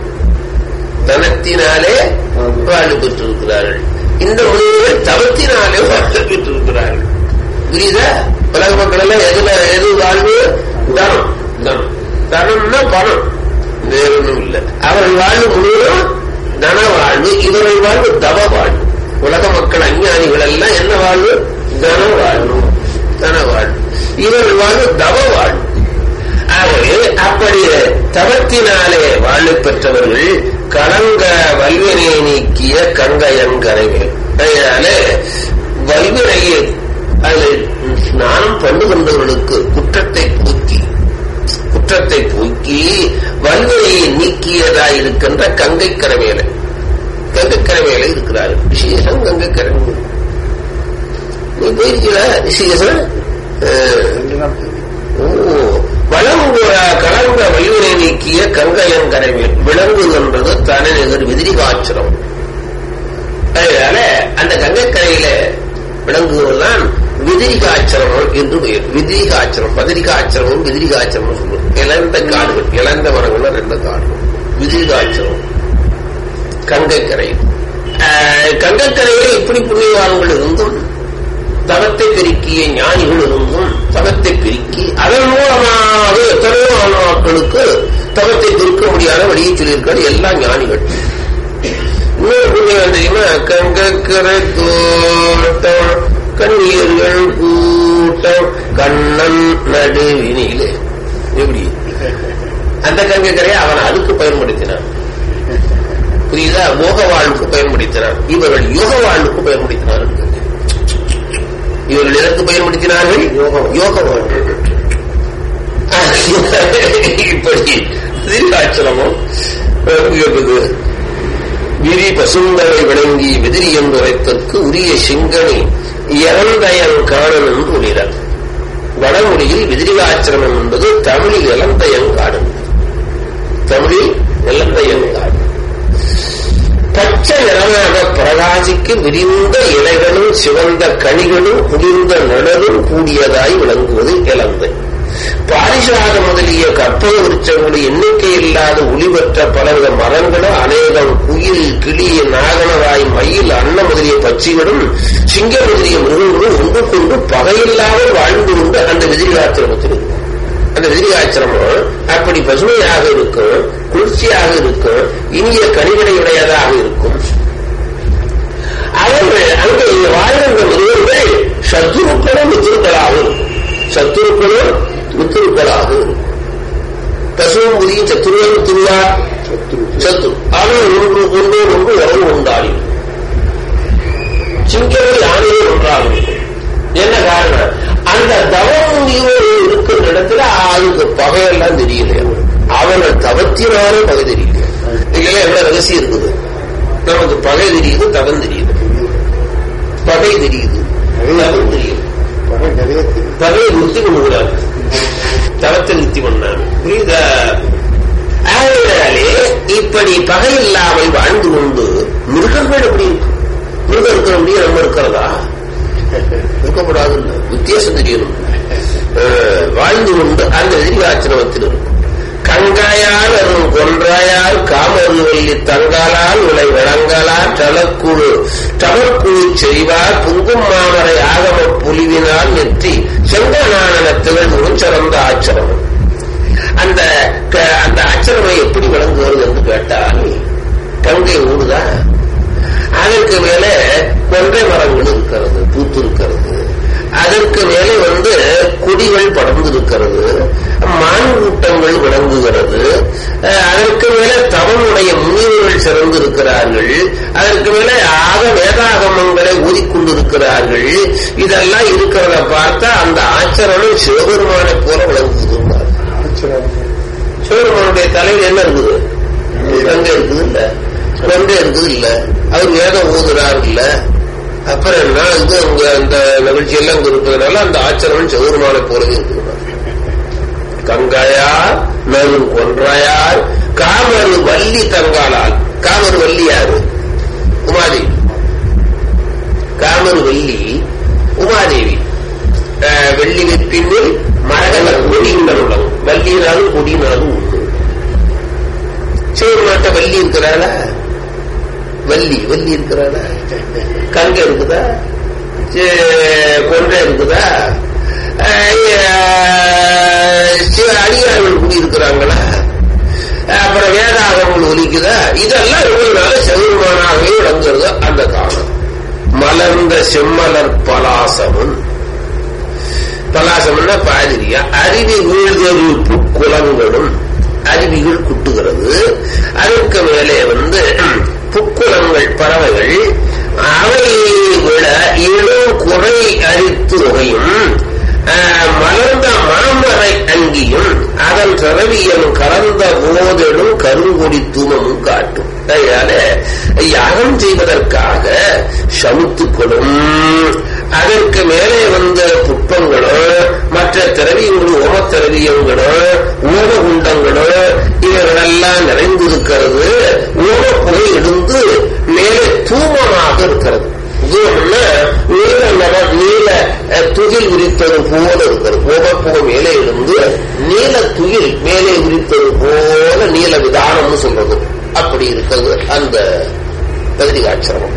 தனத்தினாலே வாழ்வு பெற்றிருக்கிறார்கள் இந்த முனிவர்கள் தவத்தினாலே வாழ்வு பெற்றிருக்கிறார்கள் புரியுதா உலக மக்கள் எல்லாம் எதுல எது வாழ்வு தனம் தனம் தனம்னா பணம் வேற ஒண்ணும் இல்லை அவர்கள் வாழ்வு முழுவதும் தன வாழ்வு இவர்கள் வாழ்வு தவ வாழ்வு உலக மக்கள் அஞ்ஞானிகள் எல்லாம் என்ன வாழ்வு தன வாழ்வு தன வாழ்வு இவர்கள் வாழ்வு தவ வாழ்வு ஆகவே அப்படி தவத்தினாலே வாழ்வு பெற்றவர்கள் கலங்க வல்வினை நீக்கிய கங்கையன் கரைவேல் அதனால வல்வினையை அதில் ஸ்நானம் பண்ணுகின்றவர்களுக்கு குற்றத்தை போக்கி குற்றத்தை போக்கி வல்வினையை நீக்கியதாய் இருக்கின்ற கங்கை கரவேலை கங்கை கரவேலை இருக்கிறார் விசேஷம் கங்கை கரவேலை நீ போயிருக்கீங்களா விசேஷம் ஓ வளங்குற கலங்க வலியுரை நீக்கிய கங்கையன் கரைவேல் விளங்குகின்றது தனநிகர் விதிரிகாச்சிரம் அதனால அந்த கங்கைக்கரையில விளங்குவதுதான் விதிரிகாச்சரம் என்று பெயர் விதிரிகாச்சரம் பதிரிகாச்சரமும் விதிரிகாச்சரமும் சொல்லுவோம் இழந்த காடுகள் இழந்த மரங்கள் ரெண்டு காடுகள் விதிரிகாச்சரம் கங்கைக்கரை ஆஹ், கங்கைக்கரையில இப்படி புண்ணியவான்கள் இருந்தும் தவத்தை பெருக்கிய ஞானிகள் இருந்தும் தவத்தை பெருக்கி அதன் மூலமாக எத்தனையோ ஆன்மாக்களுக்கு தவத்தை பெருக்க முடியாத வழியை சொல்லியிருக்காரு எல்லா ஞானிகள் இன்னொரு புண்ணியம் தெரியுமா கங்கக்கரை தோட்டம் கண்ணீர்கள் கூட்டம் கண்ணன் நடுவினிலே எப்படி அந்த கங்கக்கரையை அவன் அதுக்கு பயன்படுத்தினான் புரியுதா மோக வாழ்வுக்கு பயன்படுத்தினான் இவர்கள் யோக வாழ்வுக்கு பயன்படுத்தினார்கள் இவர்கள் எதற்கு பயன்படுத்தினார்கள் யோக வாழ்வு இப்படி திருக்காச்சலமும் விளங்குகிறது விரி பசுந்தலை விளங்கி வெதிரி என்றுரைத்தற்கு உரிய சிங்கனி இறந்தயன் காணன் என்று உளிரார் வடமொழியில் விதிரிகாச்சிரமம் என்பது தமிழில் இளந்தயன் காடும் தமிழில் இளந்தயன் காடும் பச்சை நிறமாக பிரகாசிக்கு விரிந்த இலைகளும் சிவந்த கனிகளும் குளிர்ந்த நடலும் கூடியதாய் விளங்குவது இளந்தை பாரிசாத முதலிய கற்பக விருட்சங்களுடைய எண்ணிக்கை இல்லாத ஒளிபெற்ற பலவித மரங்களும் அநேகம் குயில் கிளி நாகனவாய் மயில் அன்ன முதலிய பட்சிகளும் சிங்க முதலிய மிருகங்களும் ஒன்று கொண்டு பகையில்லாமல் வாழ்ந்து கொண்டு அந்த விதிரிகாத்திரமத்தில் இருக்கும் அந்த விதிரிகாச்சிரமம் அப்படி பசுமையாக இருக்கும் குளிர்ச்சியாக இருக்கும் இனிய கனிகளை உடையதாக இருக்கும் அவர்கள் அங்கே வாழ்கின்ற மிருகங்கள் சத்துருக்களும் மித்திருக்களாக இருக்கும் சத்துருக்களும் மித்திருக்களாக இருக்கும் பசுவும் புதிய சத்துருவன் திருவா சத்து அவன் ஒன்று ஒன்று ஒன்று உறவு உண்டாடி சிங்கங்கள் யானையை ஒன்றாக இருக்கும் என்ன காரணம் அந்த தவம் நீரோடு இருக்கிற இடத்துல அதுக்கு பகையெல்லாம் தெரியல அவனை தவத்தினாலே பகை தெரியல இதெல்லாம் எவ்வளவு ரகசியம் இருக்குது நமக்கு பகை தெரியுது தவம் தெரியுது பகை தெரியுது தவம் தெரியுது பகை நிறைய தெரியும் பகையை நிறுத்தி கொள்கிறார் தவத்தை நிறுத்தி கொண்டார் புரியுதா ஆகையினாலே இப்படி பகை இல்லாமல் வாழ்ந்து கொண்டு மிருகங்கள் எப்படி இருக்கு மிருகம் இருக்கிற முடியும் நம்ம இருக்கிறதா இருக்கக்கூடாது வித்தியாசம் தெரியணும் அஹ், வாழ்ந்து கொண்டு அந்த எதிர்காட்சிரமத்தில் இருக்கும் கங்காயால் அருண் கொன்றாயால் காமரு வெள்ளி தங்காலால் உலை விளங்கலால் தலக்குழு தமக்குழு செய்வார் புங்கும் மாமரை ஆகம புலிவினால் நெற்றி செங்கநாணனத்தில் சிறந்த ஆச்சரமம் அந்த க- அந்த ஆச்சரமை எப்படி விளங்குகிறது என்று கேட்டால் கங்கை ஊடுதா அதற்கு மேலே கொன்றை மரங்கள் இருக்கிறது பூத்து இருக்கிறது அதற்கு மேலே வந்து கொடிகள் படர்ந்து இருக்கிறது மான் கூட்டங்கள் விளங்குகிறது அஹ், அதற்கு மேலே தவனுடைய முனிவர்கள் சிறந்து இருக்கிறார்கள் அதற்கு மேலே ஆக வேதாகமங்களை ஊதிக்கொண்டிருக்கிறார்கள் இதெல்லாம் இருக்கிறத பார்த்தா அந்த ஆச்சரணம் சிவபெருமானை போல விளங்குதுன்னார் ஆச்சரியம் சிவபெருமானுடைய தலையில் என்ன இருக்குது கங்கை இருக்குது இல்ல கங்கை இருக்குது இல்ல அவர் வேதம் ஊதுறார் இல்ல அப்புறம் என்ன இது அங்க அந்த நிகழ்ச்சி எல்லாம் இங்க இருக்கிறதுனால அந்த ஆச்சரணம் சிவபெருமானை போலவே இருக்குது கங்காயார் நறு கொன்றாயார் காமரு வள்ளி தங்காளால் காமரு வள்ளி யாரு உமாதேவி காமரு வள்ளி உமாதேவி அஹ், வெள்ளி வெப்பினில் மரகத கொடியினர் உலகம் வள்ளியினாலும் கொடியினாலும் உண்டு சிவபெருமாட்ட வள்ளி இருக்கிறாளா வள்ளி வள்ளி இருக்கிறாளா கங்கை இருக்குதா சே- கொன்றை இருக்குதா அஹ், சிவ அடியார்கள் குடி இருக்கிறாங்களா அப்புறம் வேதாகங்கள் ஒலிக்குதா இதெல்லாம் இவங்களால செவருமானாகவே விளங்குறது அந்த காலம் மலர்ந்த செம்மலர் பலாசமும் பலாசம்னா பாதிரியா அருவி வீழ்தொரு புக்குளங்களும் அருவிகள் குட்டுகிறது அதற்கு மேலே வந்து புக்குளங்கள் பறவைகள் அவை விட இளம் குறை அரித்து நுகையும் ஆஹ், மலர்ந்த மாமரை அங்கியும் அதன் திரவியம் கலந்த போதெடும் கருங்குடி தூமமும் காட்டும் அதனால யாகம் செய்வதற்காக சமுத்துக்களும் அதற்கு மேலே வந்த புட்பங்களும் மற்ற திரவியங்களும் ஓமத்திரவியங்களும் ஓமகுண்டங்களும் இவைகளெல்லாம் நிறைந்திருக்கிறது ஓம புகை இருந்து மேலே தூமமாக இருக்கிறது தூமம்னா நீல நட நீல அஹ், துகில் உரித்தது போல இருக்கிறது ஓமப்புகை மேலே இருந்து நீல துகில் மேலே உரித்தது போல நீல விதானம்னு சொல்றது அப்படி இருக்கிறது அந்த பதிரிகாட்சிரமம்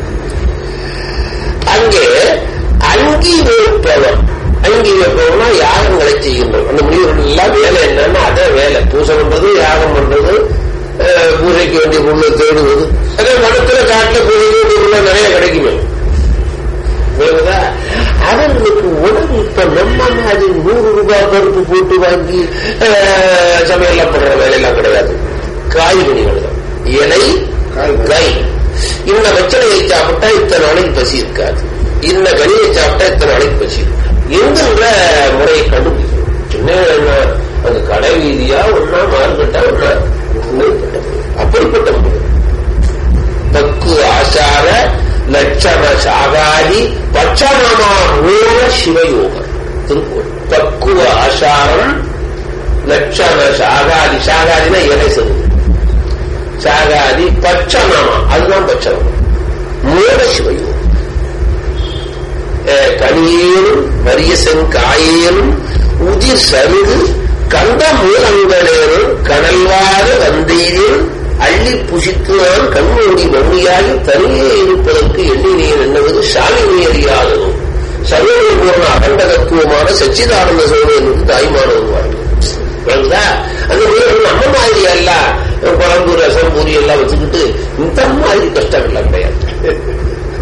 அங்கே அங்கி வைப்பவர் அங்கி வைப்பவர்னா யாகங்களை செய்கின்றோம் அந்த முனிவர்கள் எல்லாம் வேலை என்னன்னா அதான் வேலை பூசை பண்றது யாகம் பண்றது அஹ், பூஜைக்கு வேண்டிய பொருளை தேடுவது அதே மனத்துல காட்டுல பூஜைக்கு வேண்டிய பொருள் நிறைய கிடைக்குமே புரியுதா? அவர்களுக்கு உணவு இப்ப நம்ம மாதிரி நூறு ரூபாய் பருப்பு போட்டு வாங்கி அஹ், சமையல்லாம் பண்ற வேலையெல்லாம் கிடையாது காய்கறிகள் தான் இலை காய். காய் இன்ன வெச்சலையை சாப்பிட்டா இத்தனை நாளைக்கு பசி இருக்காது இன்ன கனியை சாப்பிட்டா இத்தனை நாளைக்கு பசி இருக்காது என்கின்ற முறையை கண்டுபிடிக்கணும் என்ன என்ன, அந்த கடை வீதியா ஒன்னா மார்க்கெட்டா ஒன்னா அப்படிப்பட்ட முறை பக்கு ஆசார லட்சண சாகாதி பட்சணமா மூல சிவயோகம் திருப்பூர் பக்குவ ஆசாரம் லட்சண சாகாதி சாகாதினா இலை சொல்லுது சாகாதி பட்சணமா அதுதான் பட்சணம் மூல சிவயோகம் அஹ், கனியேனும் வரிய செங்காயேனும் உதிர் சருகு கண்ட மூலங்களேனும் கனல்வாத வந்தீரில் அள்ளி புசித்து நான் கண்மூடி மம்மியாகி தனியே இருப்பதற்கு எண்ணினேன் என்னவது சாமி அறியாததும் சர்வபூர்ண அகண்டகத்துவமான சச்சிதானந்த சோழன் என்று தாய்மானவன் வாழ்க்கை விளங்குதா அந்த உயிர்கள் நம்ம மாதிரி அல்ல குழம்பு ரசம் பூரி எல்லாம் வச்சுக்கிட்டு இந்த மாதிரி கஷ்டம் இல்லை கிடையாது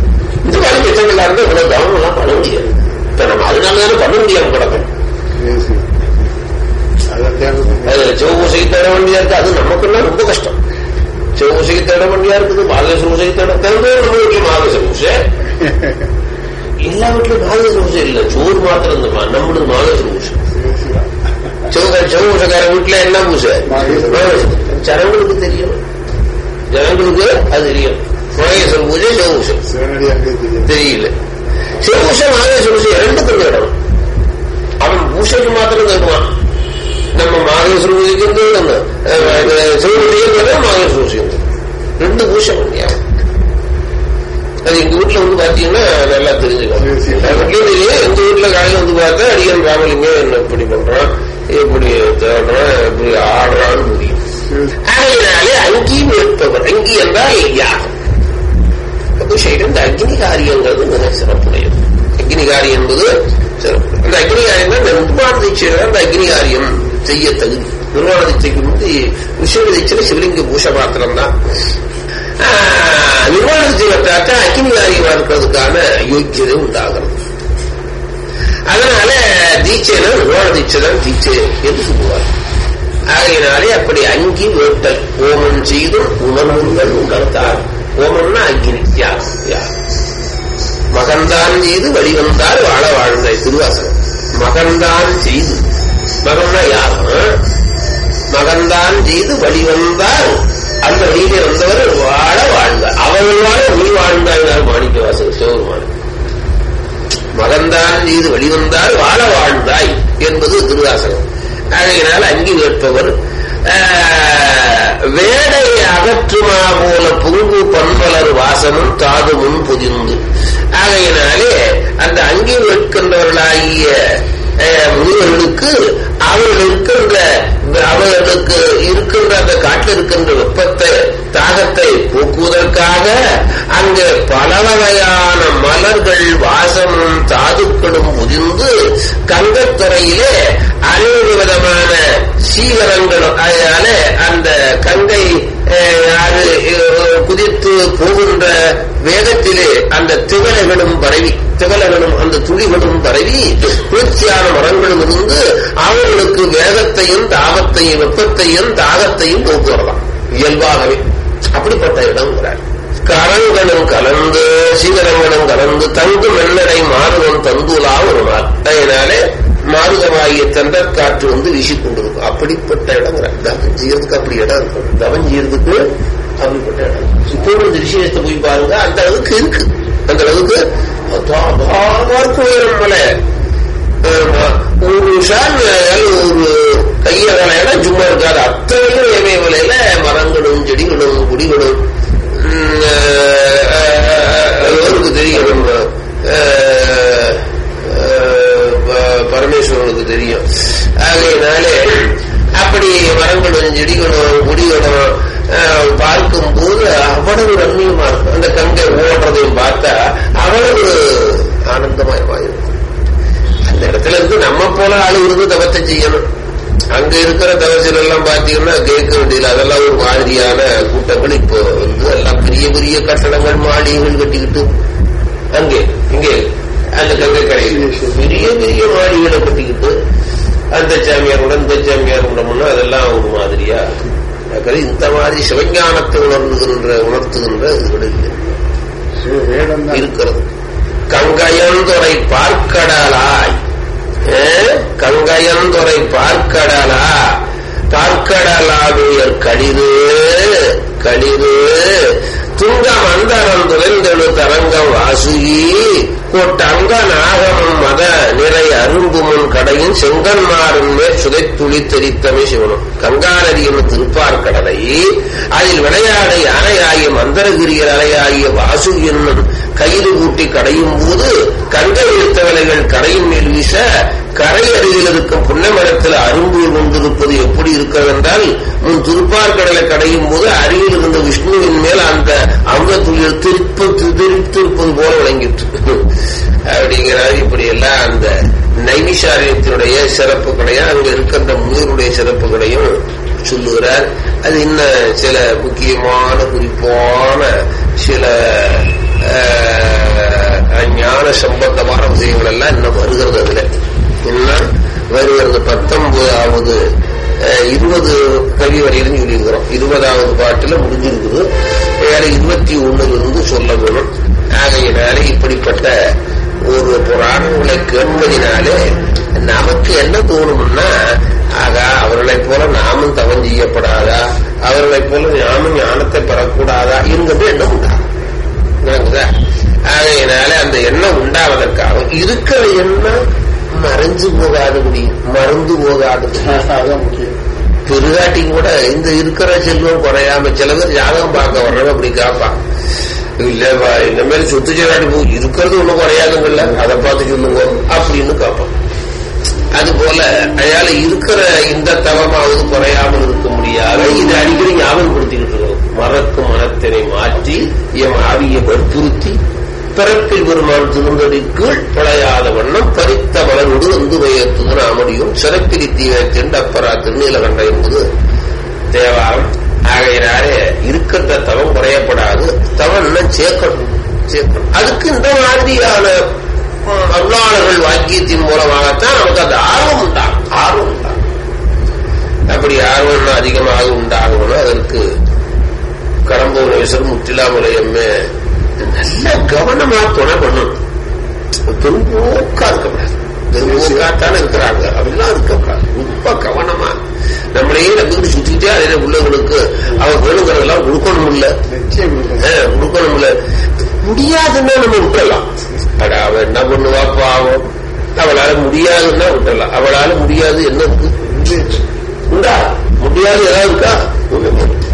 இந்த மாதிரி திட்டங்களா இருந்தா இவ்வளவு கவனம் எல்லாம் பண்ண முடியாது இப்ப நம்ம அதனால தானே பண்ண முடியாம கிடக்கும் பேசி அதை தேவை அது சிவபூசைக்கு தேட வேண்டியா இருக்கு அது நமக்குன்னா ரொம்ப கஷ்டம் சிவபூசைக்கு தேட வேண்டியா இருக்குது மாதேஸ்வர பூசைக்கு தேட தேவை நம்ம வீட்டுல மாதேஸ்வர பூசை எல்லா வீட்லயும் மாதேஸ்வர பூசை இல்ல சோறு மாத்திரம் தான் நம்மளுக்கு மாதேஸ்வர பூசை சிவக சிவபூசக்கார வீட்டுல என்ன பூசை மாதேஸ்வர. மாதேஸ்வர. ஜனங்களுக்கு தெரியும் ஜனங்களுக்கு அது தெரியும் மகேஸ்வர பூஜை சிவபூசை சிவனடி அங்கே தெரியும் தெரியல சிவபூசை மாதேஸ்வர பூசை ரெண்டுக்கும் தேடணும் அவன் பூசைக்கு மாத்திரம் தேடுவான் நம்ம மாதேஸ்வர பூஜைக்கும் தேடணும் சிவபூஜைக்கும் தேடணும் மாதேஸ்வர பூஜைக்கும் தேடணும். ரெண்டு பூசை பண்ணியாகும் அது எங்க வீட்டுல வந்து பாத்தீங்கன்னா நல்லா தெரிஞ்சுக்கலாம் வீட்லயும் தெரியும் எங்க வீட்டுல காலையில வந்து பார்த்தா அடியன் ராமலிங்க என்ன இப்படி பண்றான் எப்படி தேடுறான் எப்படி ஆடுறான்னு முடியும் ஆகையினாலே அங்கி நிற்பவர் அங்கி என்றால் யாகம் அபிஷேகம் இந்த அக்னி காரியங்கிறது மிக சிறப்புடையது அக்னி காரியம் என்பது சிறப்பு அந்த அக்னி காரியம் தான் நிர்மாண தீட்சையில அந்த அக்னி காரியம் செய்ய தகுதி நிர்மாண தீட்சைக்கு வந்து விஷய தீட்சையில சிவலிங்க பூஷ மாத்திரம் தான் நிர்மாண தீட்சை வந்தாக்கா அக்னி காரியமா இருக்கிறதுக்கான யோக்கியதை உண்டாகிறது அதனால தீட்சைனா நிர்வாண தீட்சை தான் தீட்சை என்று சொல்லுவார் ஆகையினாலே அப்படி அங்கி வேட்டல் ஓமம் செய்தும் உணர்வுகள் உணர்த்தார் ஓமம்னா அக்னி தியாகம் தியாகம் மகன்தான் செய்து வழிவந்தார் வாழ வாழ்ந்த திருவாசகம் மகன்தான் செய்து மகன்னா யாரும் மகன்தான் செய்து வழிவந்தார் அந்த வழியிலே வந்தவர் வாழ வாழ்ந்தார் அவர்கள் வாழ நீ வாழ்ந்தாய் மாணிக்க வாசகம் சிவபெருமான மகன்தான் செய்து வெளிவந்தால் வாழ வாழ்ந்தாய் என்பது திருவாசகம் ஆகையினால் அங்கி வேட்பவர் வேடை அகற்றுமா போல பொங்கு பண்பலர் வாசமும் தாது முன் புதிந்து ஆகையினாலே அந்த அங்கி வேட்கின்றவர்களாகிய முனிவர்களுக்கு அவர்கள் இருக்கின்ற அவர்களுக்கு இருக்கின்ற அந்த காட்டில் இருக்கின்ற வெப்பத்தை தாகத்தை போக்குவதற்காக அங்கே பல வகையான மலர்கள் வாசமும் தாதுக்களும் முதிர்ந்து கங்கத்துறையிலே அனைத்து விதமான சீவரங்களும் அதனால அந்த கங்கை அது குதித்து போகின்ற வேகத்திலே அந்த திவலைகளும் பரவி திவலைகளும் அந்த துளிகளும் பரவி குளிர்ச்சியான மரங்களும் இருந்து அவர்களுக்கு வேகத்தையும் தாபத்தையும் வெப்பத்தையும் தாகத்தையும் போக்குவரலாம் இயல்பாகவே அப்படிப்பட்ட இடம்ங்கிறார் கரங்களும் கலந்து சீவரங்களும் கலந்து தங்கு மெல்லடை மாறுவன் தந்துலா ஒரு நாள் அதனாலே மாறுதமாகிய தண்டற் காற்று வந்து வீசிக்கொண்டிருக்கும் அப்படிப்பட்ட இடம் தவம் செய்யறதுக்கு அப்படி இடம் இருக்கும் தவம் செய்யறதுக்கு அப்படிப்பட்ட இடம் இப்போ இந்த விஷயத்தை போய் பாருங்க அந்த அளவுக்கு இருக்கு அந்த அளவுக்கு உயரம் மலை ஒரு ஷால் ஒரு கையகல இடம் சும்மா இருக்காது அத்தனையும் ஏமே விலையில மரங்களும் செடிகளும் குடிகளும் அவருக்கு தெரியும் நம்ம பரமேஸ்வரனுக்கு தெரியும் ஆகையினாலே அப்படி மரங்களும் செடிகளும் குடிகளும் பார்க்கும் போது அவ்வளவு ரம்மியமா இருக்கும் அந்த கங்கை ஓடுறதையும் பார்த்தா அவ்வளவு ஆனந்தமயமா இருக்கும் அந்த இடத்துல இருந்து நம்ம போல ஆளு இருந்து தவத்தை செய்யணும் அங்க இருக்கிற தவசில் எல்லாம் பாத்தீங்கன்னா கேட்க வேண்டியது அதெல்லாம் ஒரு மாதிரியான கூட்டங்கள் இப்போ வந்து எல்லாம் பெரிய பெரிய கட்டடங்கள் மாளிகைகள் கட்டிக்கிட்டு அங்கே இங்கே அந்த கங்கை கரையில் பெரிய பெரிய மாளிகளை கட்டிக்கிட்டு அந்த சாமியார் கூட இந்த சாமியார் கூடமுன்னா அதெல்லாம் ஒரு மாதிரியா இந்த மாதிரி சிவஞானத்தை உணர்ந்துகின்ற உணர்த்துகின்ற இதுகள் இல்லை இருக்கிறது கங்கையந்துறை பார்க்கடலாய் கங்கையந்துறை பார்க்கடலா பார்க்கடலாடுயர் களிறு களிறு துங்க மந்தரம் துளைந்தெழு தரங்கம் வாசுகி கொட்டங்க நாகமும் மத நிறை அரும்புமுன் கடையும் செங்கன்மாரின் மேல் சுதைத்துளி தெரித்தமை சிவனும் கங்கா நதி என்னும் திருப்பார்கடலை அதில் விளையாட யானையாகிய மந்தரகிரியர் அலையாகிய வாசு என்னும் கயிறு கூட்டி கடையும் போது கங்கை இழுத்தவலைகள் கரையின் மேல் வீச கரை அருகில் இருக்கும் புன்னமரத்தில் அரும்பு கொண்டிருப்பது எப்படி இருக்கிறது என்றால் முன் திருப்பார்கடலை கடையும் போது அருகில் இருந்த விஷ்ணுவின் மேல் அந்த அங்க துளியில் திருப்ப திருப்பது போல விளங்கிட்டு அப்படிங்கிறார் இப்படி எல்லாம் அந்த நைமிஷாரியத்தினுடைய சிறப்புகளையும் அங்க இருக்கின்ற முனிவருடைய சிறப்புகளையும் சொல்லுகிறார் அது இன்னும் சில முக்கியமான குறிப்பான சில ஞான சம்பந்தமான விஷயங்கள் எல்லாம் இன்னும் வருகிறது அதுல இன்னும் வருகிறது பத்தொன்பதாவது அஹ், இருபது கவி வரையிலும் சொல்லியிருக்கிறோம் இருபதாவது பாட்டுல முடிஞ்சிருக்குது வேற இருபத்தி ஒண்ணுல இருந்து சொல்ல வேணும் ஆகையினாலே இப்படிப்பட்ட ஒரு புராணங்களை கேட்பதினாலே நமக்கு என்ன தோணும்னா ஆகா அவர்களைப் போல நாமும் தவம் செய்யப்படாதா அவர்களைப் போல நாமும் ஞானத்தை பெறக்கூடாதா என்கிற எண்ணம் உண்டாகும் விளங்குதா? ஆகையினால அந்த எண்ணம் உண்டாவதற்காக இருக்கிற எண்ணம் மறைஞ்சு போகாதபடி மறந்து போகாதபடி அதான் முக்கியம் பெருகாட்டி கூட இந்த இருக்கிற செல்வம் குறையாம சில பேர் ஜாதகம் பார்க்க வர்றவங்க அப்படி காப்பான் இல்லப்பா இந்த மாதிரி சொத்து செல்லாடி போ இருக்கிறது ஒண்ணும் குறையாதுங்கல்ல அதை பார்த்து சொல்லுங்க அப்படின்னு காப்பான் அது போல அதனால இருக்கிற இந்த தவமாவது குறையாமல் இருக்க முடியாத இது அடிக்கடி ஞாபகப்படுத்திக்கிட்டு இருக்கோம் மறக்கும் மனத்தினை மாற்றி எம் ஆவியை வற்புறுத்தி பிறப்பில் பெருமான் திருந்தடி கீழ் பழையாத வண்ணம் பறித்த மலரோடு வந்து வயத்துது நாமடியும் சிறப்பிலி தீவத்தின் அப்பரா திருநீலகண்ட என்பது தேவாரம் ஆகையினாலே இருக்கின்ற தவம் குறையப்படாது தவம் இன்னும் சேர்க்கணும் சேர்க்கணும் அதுக்கு இந்த மாதிரியான ம், அருளாளர்கள் வாக்கியத்தின் மூலமாகத்தான் நமக்கு அந்த ஆர்வம் உண்டாகும் ஆர்வம் உண்டாகும் அப்படி ஆர்வம் இன்னும் அதிகமாக உண்டாகணும் அதற்கு கடம்பூரேஸ்வரர் முற்றிலாமலையம்மே நல்ல கவனமா துணை பண்ணணும் பெரும்போக்கா இருக்கக்கூடாது பெரும்போக்காத்தானே இருக்கிறாங்க அப்படிலாம் இருக்கக்கூடாது ரொம்ப கவனமா நம்மளையே நம்பிக்கிட்டு சுத்திட்டே அதே உள்ளவங்களுக்கு அவர் வேணுங்கிறதெல்லாம் கொடுக்கணும் இல்ல நிச்சயம் இல்லை. கொடுக்கணும் இல்ல முடியாதுன்னா நம்ம விட்டுறலாம் அட அவ என்ன பண்ணுவா பாவம் அவளால முடியாதுன்னா விட்டுறலாம் அவளால முடியாது என்ன இருக்கு இல்லை. உண்டா முடியாது ஏதாவது இருக்கா ஒண்ணுமே இல்லை.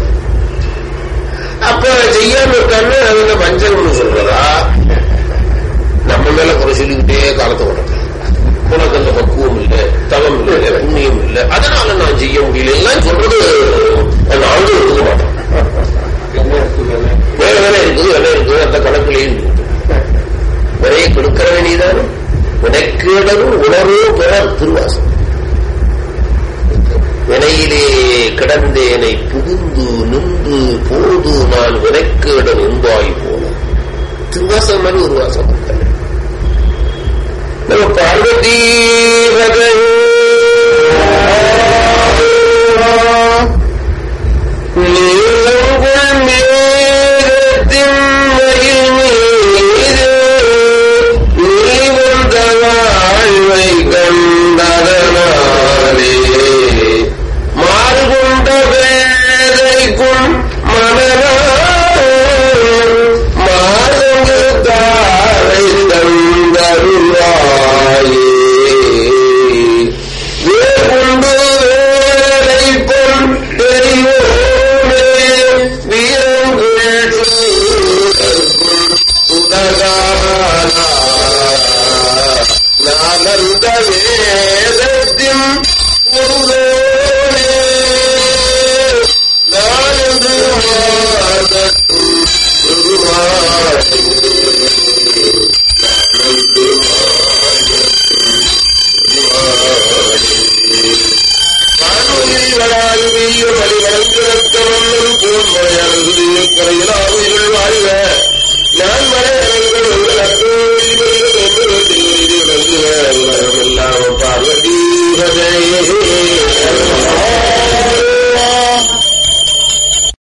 அப்ப செய்யாம இருக்கான்னு அதுல வஞ்சகம்னு சொல்றதா நம்ம மேல குறை சொல்லிக்கிட்டே காலத்தை ஓட்டலாம் உனக்கு அந்த பக்குவம் இல்லை தவம் இல்லை புண்ணியம் இல்லை அதனால நான் செய்ய முடியல எல்லாம் சொல்றது நானும் இருக்க மாட்டோம் என்ன இருக்குது, என்ன? வேற வேலை இருக்குது வேலை இருக்குது அந்த கணக்கிலேயும் விலையை கொடுக்கிற வேண்டியதானே வினைக்கேடரும் உணர்வும் பிறர் திருவாசம் வினையிலே கிடந்தேனை புகுந்து நின்று போது நான் வினைக்கேடன் என்பாய் போன திருவாசம் மாதிரி ஒரு வாசம் நம்ம பார்வதி